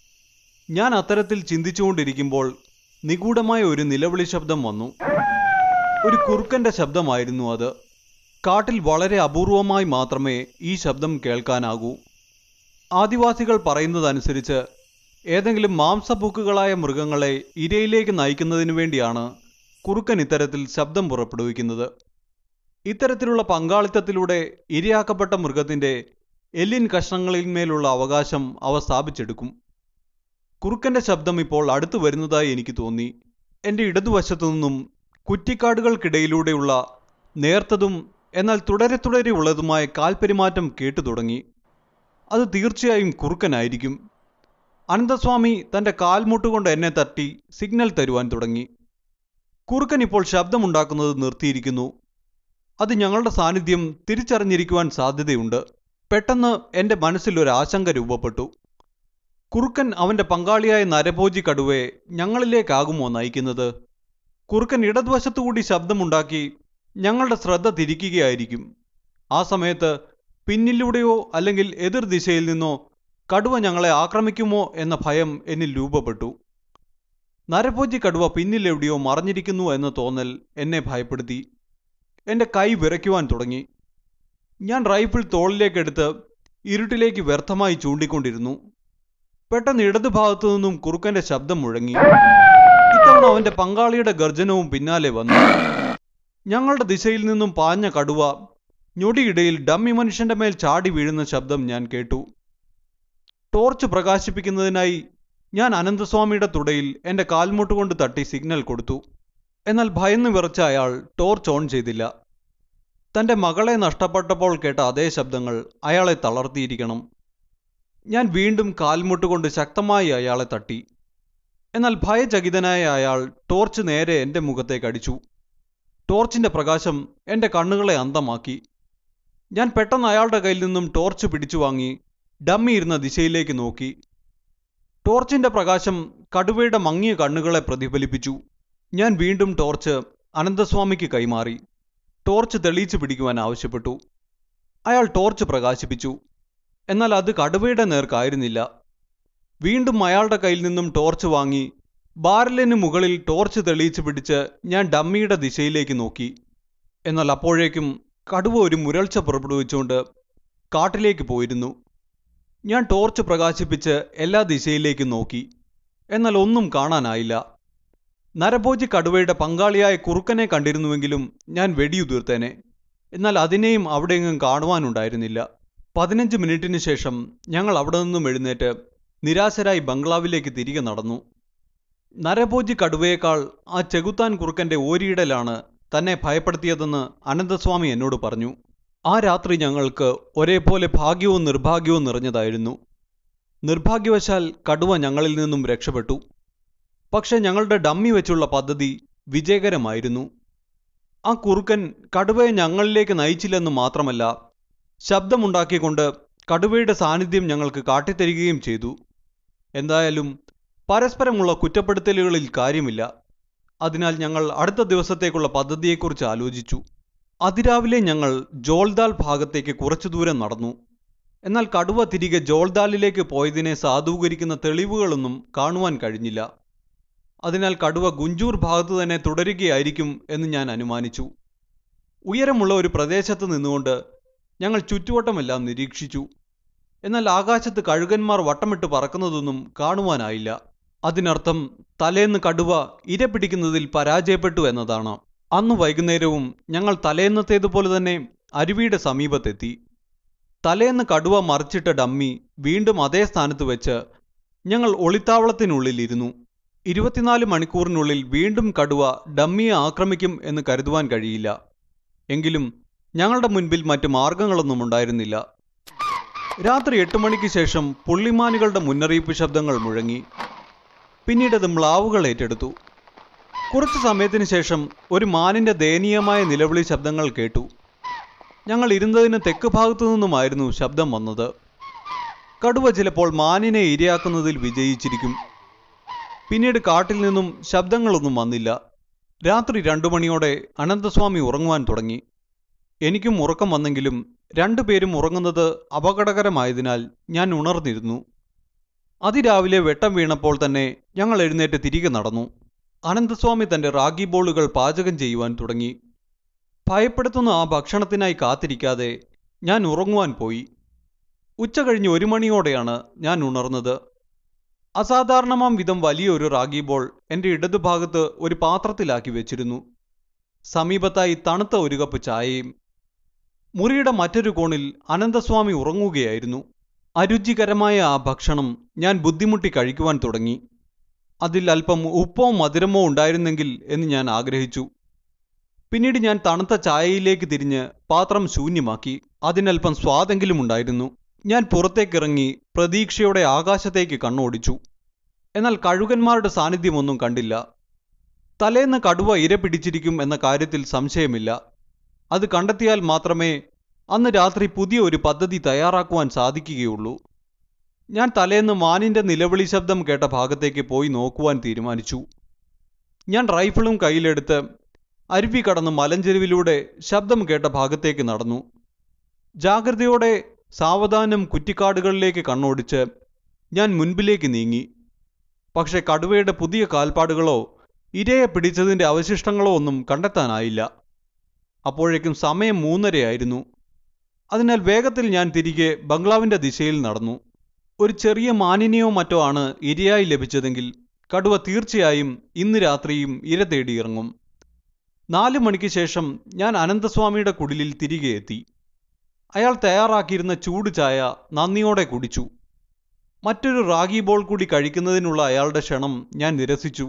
ഞാൻ അത്തരത്തിൽ ചിന്തിച്ചുകൊണ്ടിരിക്കുമ്പോൾ നിഗൂഢമായ ഒരു നിലവിളി ശബ്ദം വന്നു ഒരു കുറുക്കന്റെ ശബ്ദമായിരുന്നു അത് കാട്ടിൽ വളരെ അപൂർവമായി മാത്രമേ ഈ ശബ്ദം കേൾക്കാനാകൂ ആദിവാസികൾ പറയുന്നതനുസരിച്ച് ഏതെങ്കിലും മാംസപൂക്കുകളായ മൃഗങ്ങളെ ഇരയിലേക്ക് നയിക്കുന്നതിനു വേണ്ടിയാണ് കുറുക്കൻ ഇത്തരത്തിൽ ശബ്ദം പുറപ്പെടുവിക്കുന്നത് ഇത്തരത്തിലുള്ള പങ്കാളിത്തത്തിലൂടെ ഇരയാക്കപ്പെട്ട മൃഗത്തിന്റെ എല്ലിൻ കഷ്ണങ്ങളിന്മേലുള്ള അവകാശം അവ സ്ഥാപിച്ചെടുക്കും കുറുക്കന്റെ ശബ്ദം ഇപ്പോൾ അടുത്തു വരുന്നതായി എനിക്ക് തോന്നി എൻ്റെ ഇടതുവശത്തു നിന്നും കുറ്റിക്കാടുകൾക്കിടയിലൂടെയുള്ള നേർത്തതും എന്നാൽ തുടരെ തുടരെ ഉള്ളതുമായ കാൽപെരുമാറ്റം കേട്ടു തുടങ്ങി അത് തീർച്ചയായും കുറുക്കനായിരിക്കും അനന്തസ്വാമി തൻ്റെ കാൽമുട്ടുകൊണ്ട് എന്നെ തട്ടി സിഗ്നൽ തരുവാൻ തുടങ്ങി കുറുക്കൻ ഇപ്പോൾ ശബ്ദമുണ്ടാക്കുന്നത് നിർത്തിയിരിക്കുന്നു അത് ഞങ്ങളുടെ സാന്നിധ്യം തിരിച്ചറിഞ്ഞിരിക്കുവാൻ സാധ്യതയുണ്ട് പെട്ടെന്ന് എൻ്റെ മനസ്സിൽ ഒരു ആശങ്ക രൂപപ്പെട്ടു കുറുക്കൻ അവൻ്റെ പങ്കാളിയായ നരഭോജി കടുവയെ ഞങ്ങളിലേക്കാകുമോ നയിക്കുന്നത് കുറുക്കൻ ഇടതുവശത്തുകൂടി ശബ്ദമുണ്ടാക്കി ഞങ്ങളുടെ ശ്രദ്ധ തിരിക്കുകയായിരിക്കും ആ സമയത്ത് പിന്നിലൂടെയോ അല്ലെങ്കിൽ എതിർ ദിശയിൽ നിന്നോ കടുവ ഞങ്ങളെ ആക്രമിക്കുമോ എന്ന ഭയം എന്നിൽ രൂപപ്പെട്ടു നരഭോജി കടുവ പിന്നിലെവിടെയോ മറഞ്ഞിരിക്കുന്നു എന്ന തോന്നൽ എന്നെ ഭയപ്പെടുത്തി എൻ്റെ കൈ വിറയ്ക്കുവാൻ തുടങ്ങി ഞാൻ റൈഫിൾ തോളിലേക്കെടുത്ത് ഇരുട്ടിലേക്ക് വ്യർത്ഥമായി ചൂണ്ടിക്കൊണ്ടിരുന്നു പെട്ടെന്ന് ഇടതുഭാഗത്തു നിന്നും കുറുക്കന്റെ ശബ്ദം മുഴങ്ങി ഇത്തവണ അവന്റെ പങ്കാളിയുടെ ഗർജനവും പിന്നാലെ വന്നു ഞങ്ങളുടെ ദിശയിൽ നിന്നും പാഞ്ഞ കടുവ ഞൊടിയിടയിൽ ഡമ്മി മനുഷ്യന്റെ മേൽ ചാടി വീഴുന്ന ശബ്ദം ഞാൻ കേട്ടു ടോർച്ച് പ്രകാശിപ്പിക്കുന്നതിനായി ഞാൻ അനന്തസ്വാമിയുടെ തുടയിൽ എൻ്റെ കാൽമുട്ട് കൊണ്ട് തട്ടി സിഗ്നൽ കൊടുത്തു എന്നാൽ ഭയന്ന് വിറച്ച അയാൾ ടോർച്ച് ഓൺ ചെയ്തില്ല തൻ്റെ മകളെ നഷ്ടപ്പെട്ടപ്പോൾ കേട്ട അതേ ശബ്ദങ്ങൾ അയാളെ തളർത്തിയിരിക്കണം ഞാൻ വീണ്ടും കാൽമുട്ട് കൊണ്ട് ശക്തമായി അയാളെ തട്ടി എന്നാൽ ഭയചകിതനായ അയാൾ ടോർച്ച് നേരെ എൻ്റെ മുഖത്തേക്ക് അടിച്ചു ടോർച്ചിന്റെ പ്രകാശം എൻ്റെ കണ്ണുകളെ അന്തമാക്കി ഞാൻ പെട്ടെന്ന് അയാളുടെ കയ്യിൽ നിന്നും ടോർച്ച് പിടിച്ചു വാങ്ങി ഡമ്മി ഇരുന്ന ദിശയിലേക്ക് നോക്കി ടോർച്ചിന്റെ പ്രകാശം കടുവയുടെ മങ്ങിയ കണ്ണുകളെ പ്രതിഫലിപ്പിച്ചു ഞാൻ വീണ്ടും ടോർച്ച് അനന്തസ്വാമിക്ക് കൈമാറി ടോർച്ച് തെളിയിച്ചു പിടിക്കുവാൻ ആവശ്യപ്പെട്ടു അയാൾ ടോർച്ച് പ്രകാശിപ്പിച്ചു എന്നാൽ അത് കടുവയുടെ നേർക്കായിരുന്നില്ല വീണ്ടും അയാളുടെ കയ്യിൽ നിന്നും ടോർച്ച് വാങ്ങി ബാരലിന് മുകളിൽ ടോർച്ച് തെളിയിച്ചു പിടിച്ച് ഞാൻ ഡമ്മിയുടെ ദിശയിലേക്ക് നോക്കി എന്നാൽ അപ്പോഴേക്കും കടുവ ഒരു മുരൾച്ച പുറപ്പെടുവിച്ചുകൊണ്ട് കാട്ടിലേക്ക് പോയിരുന്നു ഞാൻ ടോർച്ച് പ്രകാശിപ്പിച്ച് എല്ലാ ദിശയിലേക്കും നോക്കി എന്നാൽ ഒന്നും കാണാനായില്ല നരഭോജി കടുവയുടെ പങ്കാളിയായ കുറുക്കനെ കണ്ടിരുന്നുവെങ്കിലും ഞാൻ വെടിയുതിർത്തേനെ എന്നാൽ അതിനെയും അവിടെയെങ്ങും കാണുവാനുണ്ടായിരുന്നില്ല പതിനഞ്ച് മിനിറ്റിന് ശേഷം ഞങ്ങൾ അവിടെ നിന്നും എഴുന്നേറ്റ് നിരാശരായി ബംഗ്ലാവിലേക്ക് തിരികെ നടന്നു നരഭോജി കടുവയേക്കാൾ ആ ചെകുത്താൻ കുറുക്കന്റെ ഓരിയിടലാണ് തന്നെ ഭയപ്പെടുത്തിയതെന്ന് അനന്തസ്വാമി എന്നോട് പറഞ്ഞു ആ രാത്രി ഞങ്ങൾക്ക് ഒരേപോലെ ഭാഗ്യവും നിർഭാഗ്യവും നിറഞ്ഞതായിരുന്നു നിർഭാഗ്യവശാൽ കടുവ ഞങ്ങളിൽ നിന്നും രക്ഷപ്പെട്ടു പക്ഷെ ഞങ്ങളുടെ ഡമ്മി വെച്ചുള്ള പദ്ധതി വിജയകരമായിരുന്നു ആ കുറുക്കൻ കടുവയെ ഞങ്ങളിലേക്ക് നയിച്ചില്ലെന്ന് മാത്രമല്ല ശബ്ദമുണ്ടാക്കിക്കൊണ്ട് കടുവയുടെ സാന്നിധ്യം ഞങ്ങൾക്ക് കാട്ടിത്തരികയും ചെയ്തു എന്തായാലും പരസ്പരമുള്ള കുറ്റപ്പെടുത്തലുകളിൽ കാര്യമില്ല അതിനാൽ ഞങ്ങൾ അടുത്ത ദിവസത്തേക്കുള്ള പദ്ധതിയെക്കുറിച്ച് ആലോചിച്ചു അതിരാവിലെ ഞങ്ങൾ ജോൾദാൽ ഭാഗത്തേക്ക് കുറച്ചു ദൂരം നടന്നു എന്നാൽ കടുവ തിരികെ ജോൾദാലിലേക്ക് പോയതിനെ സാധൂകരിക്കുന്ന തെളിവുകളൊന്നും കാണുവാൻ കഴിഞ്ഞില്ല അതിനാൽ കടുവ ഗുഞ്ചൂർ ഭാഗത്തു തന്നെ തുടരുകയായിരിക്കും എന്ന് ഞാൻ അനുമാനിച്ചു ഉയരമുള്ള ഒരു പ്രദേശത്ത് നിന്നുകൊണ്ട് ഞങ്ങൾ ചുറ്റുവട്ടമെല്ലാം നിരീക്ഷിച്ചു എന്നാൽ ആകാശത്ത് കഴുകന്മാർ വട്ടമിട്ട് പറക്കുന്നതൊന്നും കാണുവാനായില്ല അതിനർത്ഥം തലേന്ന് കടുവ ഇര പിടിക്കുന്നതിൽ പരാജയപ്പെട്ടു എന്നതാണ് അന്ന് വൈകുന്നേരവും ഞങ്ങൾ തലേന്നത്തേതുപോലെ തന്നെ അരുവിയുടെ സമീപത്തെത്തി തലേന്ന് കടുവ മറിച്ചിട്ട ഡമ്മി വീണ്ടും അതേ സ്ഥാനത്ത് വെച്ച് ഞങ്ങൾ ഒളിത്താവളത്തിനുള്ളിൽ ഇരുന്നു ഇരുപത്തിനാല് മണിക്കൂറിനുള്ളിൽ വീണ്ടും കടുവ ഡമ്മിയെ ആക്രമിക്കും എന്ന് കരുതുവാൻ കഴിയില്ല എങ്കിലും ഞങ്ങളുടെ മുൻപിൽ മറ്റു മാർഗങ്ങളൊന്നും ഉണ്ടായിരുന്നില്ല രാത്രി എട്ട് മണിക്ക് ശേഷം പുള്ളിമാനുകളുടെ മുന്നറിയിപ്പ് ശബ്ദങ്ങൾ മുഴങ്ങി പിന്നീട് അത് മ്ലാവുകൾ ഏറ്റെടുത്തു കുറച്ചു സമയത്തിന് ശേഷം ഒരു മാനിന്റെ ദയനീയമായ നിലവിളി ശബ്ദങ്ങൾ കേട്ടു ഞങ്ങൾ ഇരുന്നതിന് തെക്ക് ഭാഗത്തു നിന്നുമായിരുന്നു ശബ്ദം വന്നത് കടുവ ചിലപ്പോൾ മാനിനെ ഇരയാക്കുന്നതിൽ വിജയിച്ചിരിക്കും പിന്നീട് കാട്ടിൽ നിന്നും ശബ്ദങ്ങളൊന്നും വന്നില്ല രാത്രി രണ്ടു മണിയോടെ അനന്തസ്വാമി ഉറങ്ങുവാൻ തുടങ്ങി എനിക്കും ഉറക്കം വന്നെങ്കിലും രണ്ടുപേരും ഉറങ്ങുന്നത് അപകടകരമായതിനാൽ ഞാൻ ഉണർന്നിരുന്നു അതിരാവിലെ വെട്ടം വീണപ്പോൾ തന്നെ ഞങ്ങൾ എഴുന്നേറ്റ് തിരികെ നടന്നു അനന്തസ്വാമി തന്റെ റാഗി ബോളുകൾ പാചകം ചെയ്യുവാൻ തുടങ്ങി ഭയപ്പെടുത്തുന്ന ആ ഭക്ഷണത്തിനായി കാത്തിരിക്കാതെ ഞാൻ ഉറങ്ങുവാൻ പോയി ഉച്ച കഴിഞ്ഞ് ഒരു മണിയോടെയാണ് ഞാൻ ഉണർന്നത് അസാധാരണമാം വിധം വലിയൊരു റാഗി ബോൾ എൻ്റെ ഇടതുഭാഗത്ത് ഒരു പാത്രത്തിലാക്കി വെച്ചിരുന്നു സമീപത്തായി തണുത്ത ഒരു കപ്പ് ചായയും മുറിയുടെ മറ്റൊരു കോണിൽ അനന്തസ്വാമി ഉറങ്ങുകയായിരുന്നു അരുചികരമായ ആ ഭക്ഷണം ഞാൻ ബുദ്ധിമുട്ടി കഴിക്കുവാൻ തുടങ്ങി അതിൽ അല്പം ഉപ്പോ മധുരമോ ഉണ്ടായിരുന്നെങ്കിൽ എന്ന് ഞാൻ ആഗ്രഹിച്ചു പിന്നീട് ഞാൻ തണുത്ത ചായയിലേക്ക് തിരിഞ്ഞ് പാത്രം ശൂന്യമാക്കി അതിനല്പം സ്വാദെങ്കിലും ഉണ്ടായിരുന്നു ഞാൻ പുറത്തേക്കിറങ്ങി പ്രതീക്ഷയോടെ ആകാശത്തേക്ക് കണ്ണോടിച്ചു എന്നാൽ കഴുകന്മാരുടെ സാന്നിധ്യമൊന്നും കണ്ടില്ല തലേന്ന് കടുവ ഇര പിടിച്ചിരിക്കും എന്ന കാര്യത്തിൽ സംശയമില്ല അത് കണ്ടെത്തിയാൽ മാത്രമേ അന്ന് രാത്രി പുതിയ ഒരു പദ്ധതി തയ്യാറാക്കുവാൻ സാധിക്കുകയുള്ളൂ ഞാൻ തലേന്ന് മാനിന്റെ നിലവിളി ശബ്ദം കേട്ട ഭാഗത്തേക്ക് പോയി നോക്കുവാൻ തീരുമാനിച്ചു ഞാൻ റൈഫിളും കയ്യിലെടുത്ത് അരുവി കടന്ന് മലഞ്ചെരുവിലൂടെ ശബ്ദം കേട്ട ഭാഗത്തേക്ക് നടന്നു ജാഗ്രതയോടെ സാവധാനം കുറ്റിക്കാടുകളിലേക്ക് കണ്ണോടിച്ച് ഞാൻ മുൻപിലേക്ക് നീങ്ങി പക്ഷെ കടുവയുടെ പുതിയ കാൽപ്പാടുകളോ ഇരയെ പിടിച്ചതിന്റെ അവശിഷ്ടങ്ങളോ ഒന്നും കണ്ടെത്താനായില്ല അപ്പോഴേക്കും സമയം മൂന്നരയായിരുന്നു അതിനാൽ വേഗത്തിൽ ഞാൻ തിരികെ ബംഗ്ലാവിന്റെ ദിശയിൽ നടന്നു ഒരു ചെറിയ മാനിനെയോ മറ്റോ ആണ് ഇരയായി ലഭിച്ചതെങ്കിൽ കടുവ തീർച്ചയായും ഇന്ന് രാത്രിയും ഇര തേടിയിറങ്ങും നാലു മണിക്ക് ശേഷം ഞാൻ അനന്തസ്വാമിയുടെ കുടിലിൽ തിരികെ എത്തി അയാൾ തയ്യാറാക്കിയിരുന്ന ചൂട് ചായ നന്ദിയോടെ കുടിച്ചു മറ്റൊരു റാഗി ബോൾ കൂടി കഴിക്കുന്നതിനുള്ള അയാളുടെ ക്ഷണം ഞാൻ നിരസിച്ചു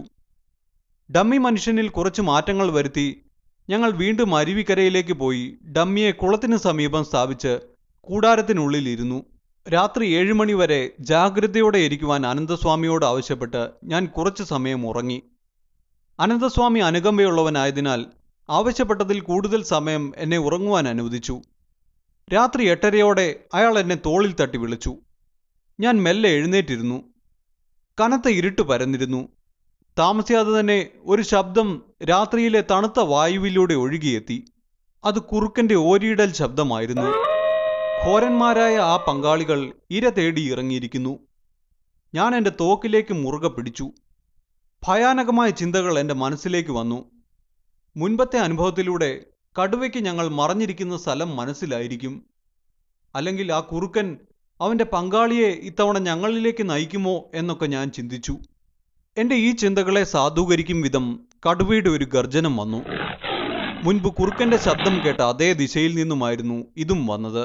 ഡമ്മി മനുഷ്യനിൽ കുറച്ച് മാറ്റങ്ങൾ വരുത്തി ഞങ്ങൾ വീണ്ടും അരുവിക്കരയിലേക്ക് പോയി ഡമ്മിയെ കുളത്തിന് സമീപം സ്ഥാപിച്ച് കൂടാരത്തിനുള്ളിൽ ഇരുന്നു രാത്രി ഏഴ് മണി വരെ ജാഗ്രതയോടെ ഇരിക്കുവാൻ അനന്തസ്വാമിയോട് ആവശ്യപ്പെട്ട് ഞാൻ കുറച്ചു സമയം ഉറങ്ങി അനന്തസ്വാമി അനുകമ്പയുള്ളവനായതിനാൽ ആവശ്യപ്പെട്ടതിൽ കൂടുതൽ സമയം എന്നെ ഉറങ്ങുവാൻ അനുവദിച്ചു രാത്രി എട്ടരയോടെ അയാൾ എന്നെ തോളിൽ തട്ടി വിളിച്ചു ഞാൻ മെല്ലെ എഴുന്നേറ്റിരുന്നു കനത്ത ഇരുട്ട് പരന്നിരുന്നു താമസിയാതെ തന്നെ ഒരു ശബ്ദം രാത്രിയിലെ തണുത്ത വായുവിലൂടെ ഒഴുകിയെത്തി അത് കുറുക്കന്റെ ഓരിയിടൽ ശബ്ദമായിരുന്നു ഘോരന്മാരായ ആ പങ്കാളികൾ ഇര തേടി ഇറങ്ങിയിരിക്കുന്നു ഞാൻ എൻ്റെ തോക്കിലേക്ക് മുറുകെ പിടിച്ചു ഭയാനകമായ ചിന്തകൾ എൻ്റെ മനസ്സിലേക്ക് വന്നു മുൻപത്തെ അനുഭവത്തിലൂടെ കടുവയ്ക്ക് ഞങ്ങൾ മറഞ്ഞിരിക്കുന്ന സ്ഥലം മനസ്സിലായിരിക്കും അല്ലെങ്കിൽ ആ കുറുക്കൻ അവൻ്റെ പങ്കാളിയെ ഇത്തവണ ഞങ്ങളിലേക്ക് നയിക്കുമോ എന്നൊക്കെ ഞാൻ ചിന്തിച്ചു എൻ്റെ ഈ ചിന്തകളെ സാധൂകരിക്കും വിധം കടുവയുടെ ഒരു ഗർജനം വന്നു മുൻപ് കുറുക്കന്റെ ശബ്ദം കേട്ട അതേ ദിശയിൽ നിന്നുമായിരുന്നു ഇതും വന്നത്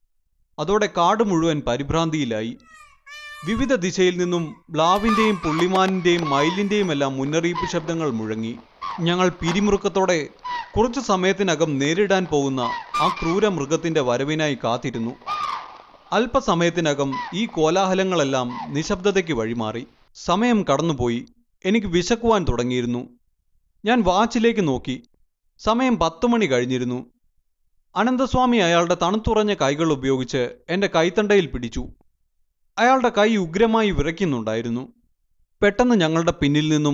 അതോടെ കാട് മുഴുവൻ പരിഭ്രാന്തിയിലായി വിവിധ ദിശയിൽ നിന്നും ബ്ലാവിന്റെയും പുള്ളിമാനിന്റെയും മയിലിന്റെയും എല്ലാം മുന്നറിയിപ്പ് ശബ്ദങ്ങൾ മുഴങ്ങി ഞങ്ങൾ പിരിമുറുക്കത്തോടെ കുറച്ചു സമയത്തിനകം നേരിടാൻ പോകുന്ന ആ ക്രൂര മൃഗത്തിന്റെ വരവിനായി കാത്തിരുന്നു അല്പസമയത്തിനകം ഈ കോലാഹലങ്ങളെല്ലാം നിശബ്ദതയ്ക്ക് വഴിമാറി സമയം കടന്നുപോയി എനിക്ക് വിശക്കുവാൻ തുടങ്ങിയിരുന്നു ഞാൻ വാച്ചിലേക്ക് നോക്കി സമയം പത്തു മണി കഴിഞ്ഞിരുന്നു അനന്തസ്വാമി അയാളുടെ തണുത്തുറഞ്ഞ കൈകൾ ഉപയോഗിച്ച് എൻ്റെ കൈത്തണ്ടയിൽ പിടിച്ചു അയാളുടെ കൈ ഉഗ്രമായി വിറയ്ക്കുന്നുണ്ടായിരുന്നു പെട്ടെന്ന് ഞങ്ങളുടെ പിന്നിൽ നിന്നും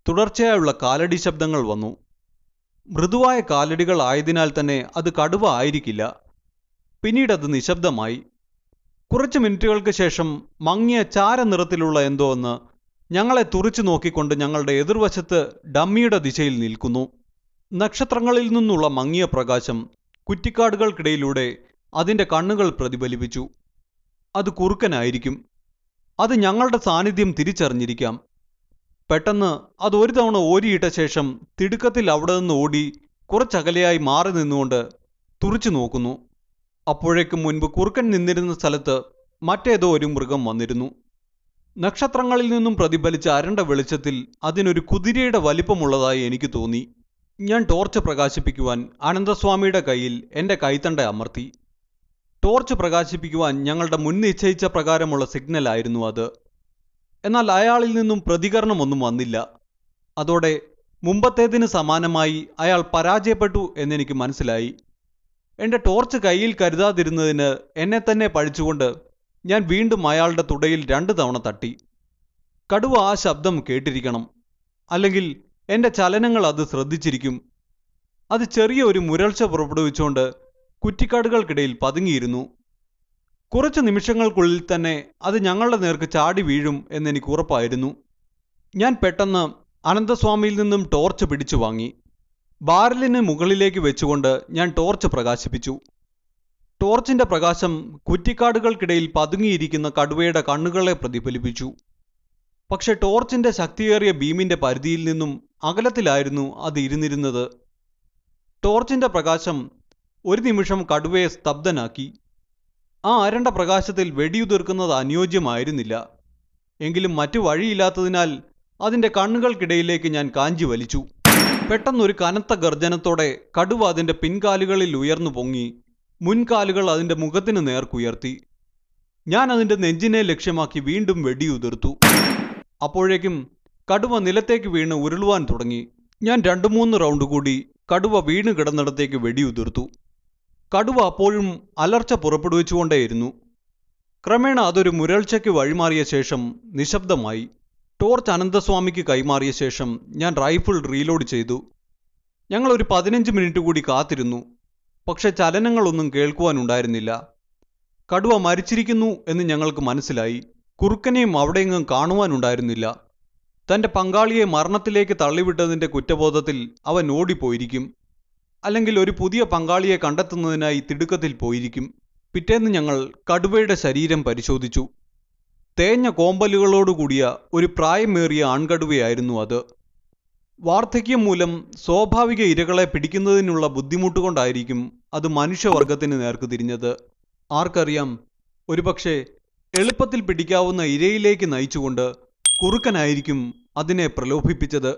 തുടർച്ചയായുള്ള കാലടി ശബ്ദങ്ങൾ വന്നു മൃദുവായ കാലടികൾ ആയതിനാൽ തന്നെ അത് കടുവ ആയിരിക്കില്ല പിന്നീട് അത് നിശബ്ദമായി കുറച്ച് മിനിറ്റുകൾക്ക് ശേഷം മങ്ങിയ ചാര നിറത്തിലുള്ള എന്തോ ഒന്ന് ഞങ്ങളെ തുറിച്ചു നോക്കിക്കൊണ്ട് ഞങ്ങളുടെ എതിർവശത്ത് ഡമ്മിയുടെ ദിശയിൽ നിൽക്കുന്നു നക്ഷത്രങ്ങളിൽ നിന്നുള്ള മങ്ങിയ പ്രകാശം കുറ്റിക്കാടുകൾക്കിടയിലൂടെ അതിൻ്റെ കണ്ണുകൾ പ്രതിഫലിപ്പിച്ചു അത് കുറുക്കനായിരിക്കും അത് ഞങ്ങളുടെ സാന്നിധ്യം തിരിച്ചറിഞ്ഞിരിക്കാം പെട്ടെന്ന് അത് ഒരു തവണ ഓരിയിട്ട ശേഷം തിടുക്കത്തിൽ അവിടെ നിന്ന് ഓടി കുറച്ചകലെയായി മാറി നിന്നുകൊണ്ട് തുറിച്ചു നോക്കുന്നു അപ്പോഴേക്കും മുൻപ് കുറുക്കൻ നിന്നിരുന്ന സ്ഥലത്ത് മറ്റേതോ ഒരു മൃഗം വന്നിരുന്നു നക്ഷത്രങ്ങളിൽ നിന്നും പ്രതിഫലിച്ച അരണ്ട വെളിച്ചത്തിൽ അതിനൊരു കുതിരയുടെ വലിപ്പമുള്ളതായി എനിക്ക് തോന്നി ഞാൻ ടോർച്ച് പ്രകാശിപ്പിക്കുവാൻ അനന്തസ്വാമിയുടെ കയ്യിൽ എൻ്റെ കൈത്തണ്ട അമർത്തി ടോർച്ച് പ്രകാശിപ്പിക്കുവാൻ ഞങ്ങളുടെ മുൻ നിശ്ചയിച്ച പ്രകാരമുള്ള സിഗ്നലായിരുന്നു അത് എന്നാൽ അയാളിൽ നിന്നും പ്രതികരണമൊന്നും വന്നില്ല അതോടെ മുമ്പത്തേതിന് സമാനമായി അയാൾ പരാജയപ്പെട്ടു എന്നെനിക്ക് മനസ്സിലായി എൻ്റെ ടോർച്ച് കയ്യിൽ കരുതാതിരുന്നതിന് എന്നെ തന്നെ പഴിച്ചുകൊണ്ട് ഞാൻ വീണ്ടും അയാളുടെ തുടയിൽ രണ്ട് തവണ തട്ടി കടുവ ആ ശബ്ദം കേട്ടിരിക്കണം അല്ലെങ്കിൽ എൻ്റെ ചലനങ്ങൾ അത് ശ്രദ്ധിച്ചിരിക്കും അത് ചെറിയ ഒരു മുരൾച്ച പുറപ്പെടുവിച്ചുകൊണ്ട് കുറ്റിക്കാടുകൾക്കിടയിൽ പതുങ്ങിയിരുന്നു കുറച്ച് നിമിഷങ്ങൾക്കുള്ളിൽ തന്നെ അത് ഞങ്ങളുടെ നേർക്ക് ചാടി വീഴും എന്നെനിക്ക് ഉറപ്പായിരുന്നു ഞാൻ പെട്ടെന്ന് അനന്തസ്വാമിയിൽ നിന്നും ടോർച്ച് പിടിച്ചു വാങ്ങി ബാരലിന് മുകളിലേക്ക് വെച്ചുകൊണ്ട് ഞാൻ ടോർച്ച് പ്രകാശിപ്പിച്ചു ടോർച്ചിന്റെ പ്രകാശം കുറ്റിക്കാടുകൾക്കിടയിൽ പതുങ്ങിയിരിക്കുന്ന കടുവയുടെ കണ്ണുകളെ പ്രതിഫലിപ്പിച്ചു പക്ഷെ ടോർച്ചിന്റെ ശക്തിയേറിയ ബീമിന്റെ പരിധിയിൽ നിന്നും അകലത്തിലായിരുന്നു അത് ഇരുന്നിരുന്നത് ടോർച്ചിന്റെ പ്രകാശം ഒരു നിമിഷം കടുവയെ സ്തബ്ധനാക്കി ആ അരണ്ട പ്രകാശത്തിൽ വെടിയുതിർക്കുന്നത് അനുയോജ്യമായിരുന്നില്ല എങ്കിലും മറ്റു വഴിയില്ലാത്തതിനാൽ അതിന്റെ കണ്ണുകൾക്കിടയിലേക്ക് ഞാൻ കാഞ്ചി വലിച്ചു പെട്ടെന്നൊരു കനത്ത ഗർജനത്തോടെ കടുവ അതിന്റെ പിൻകാലുകളിൽ ഉയർന്നു പൊങ്ങി മുൻകാലുകൾ അതിന്റെ മുഖത്തിന് നേർക്കുയർത്തി ഞാൻ അതിന്റെ നെഞ്ചിനെ ലക്ഷ്യമാക്കി വീണ്ടും വെടിയുതിർത്തു അപ്പോഴേക്കും കടുവ നിലത്തേക്ക് വീണ് ഉരുളുവാൻ തുടങ്ങി ഞാൻ രണ്ടു മൂന്ന് റൗണ്ട് കൂടി കടുവ വീണ് കിടന്നിടത്തേക്ക് വെടിയുതിർത്തു കടുവ അപ്പോഴും അലർച്ച പുറപ്പെടുവിച്ചുകൊണ്ടേയിരുന്നു ക്രമേണ അതൊരു മുരൾച്ചയ്ക്ക് വഴിമാറിയ ശേഷം നിശബ്ദമായി ടോർച്ച് അനന്തസ്വാമിക്ക് കൈമാറിയ ശേഷം ഞാൻ റൈഫിൾ റീലോഡ് ചെയ്തു ഞങ്ങൾ ഒരു പതിനഞ്ച് മിനിറ്റ് കൂടി കാത്തിരുന്നു പക്ഷെ ചലനങ്ങളൊന്നും കേൾക്കുവാനുണ്ടായിരുന്നില്ല കടുവ മരിച്ചിരിക്കുന്നു എന്ന് ഞങ്ങൾക്ക് മനസ്സിലായി കുറുക്കനെയും അവിടെയെങ്ങും കാണുവാനുണ്ടായിരുന്നില്ല തന്റെ പങ്കാളിയെ മരണത്തിലേക്ക് തള്ളിവിട്ടതിന്റെ കുറ്റബോധത്തിൽ അവൻ ഓടിപ്പോയിരിക്കും അല്ലെങ്കിൽ ഒരു പുതിയ പങ്കാളിയെ കണ്ടെത്തുന്നതിനായി തിടുക്കത്തിൽ പോയിരിക്കും പിറ്റേന്ന് ഞങ്ങൾ കടുവയുടെ ശരീരം പരിശോധിച്ചു തേഞ്ഞ കോമ്പലുകളോടുകൂടിയ ഒരു പ്രായമേറിയ ആൺകടുവയായിരുന്നു അത് വാർദ്ധക്യം മൂലം സ്വാഭാവിക ഇരകളെ പിടിക്കുന്നതിനുള്ള ബുദ്ധിമുട്ടുകൊണ്ടായിരിക്കും അത് മനുഷ്യവർഗത്തിന് നേർക്ക് തിരിഞ്ഞത് ആർക്കറിയാം ഒരുപക്ഷെ എളുപ്പത്തിൽ പിടിക്കാവുന്ന ഇരയിലേക്ക് നയിച്ചുകൊണ്ട് കുറുക്കനായിരിക്കും അതിനെ പ്രലോഭിപ്പിച്ചത്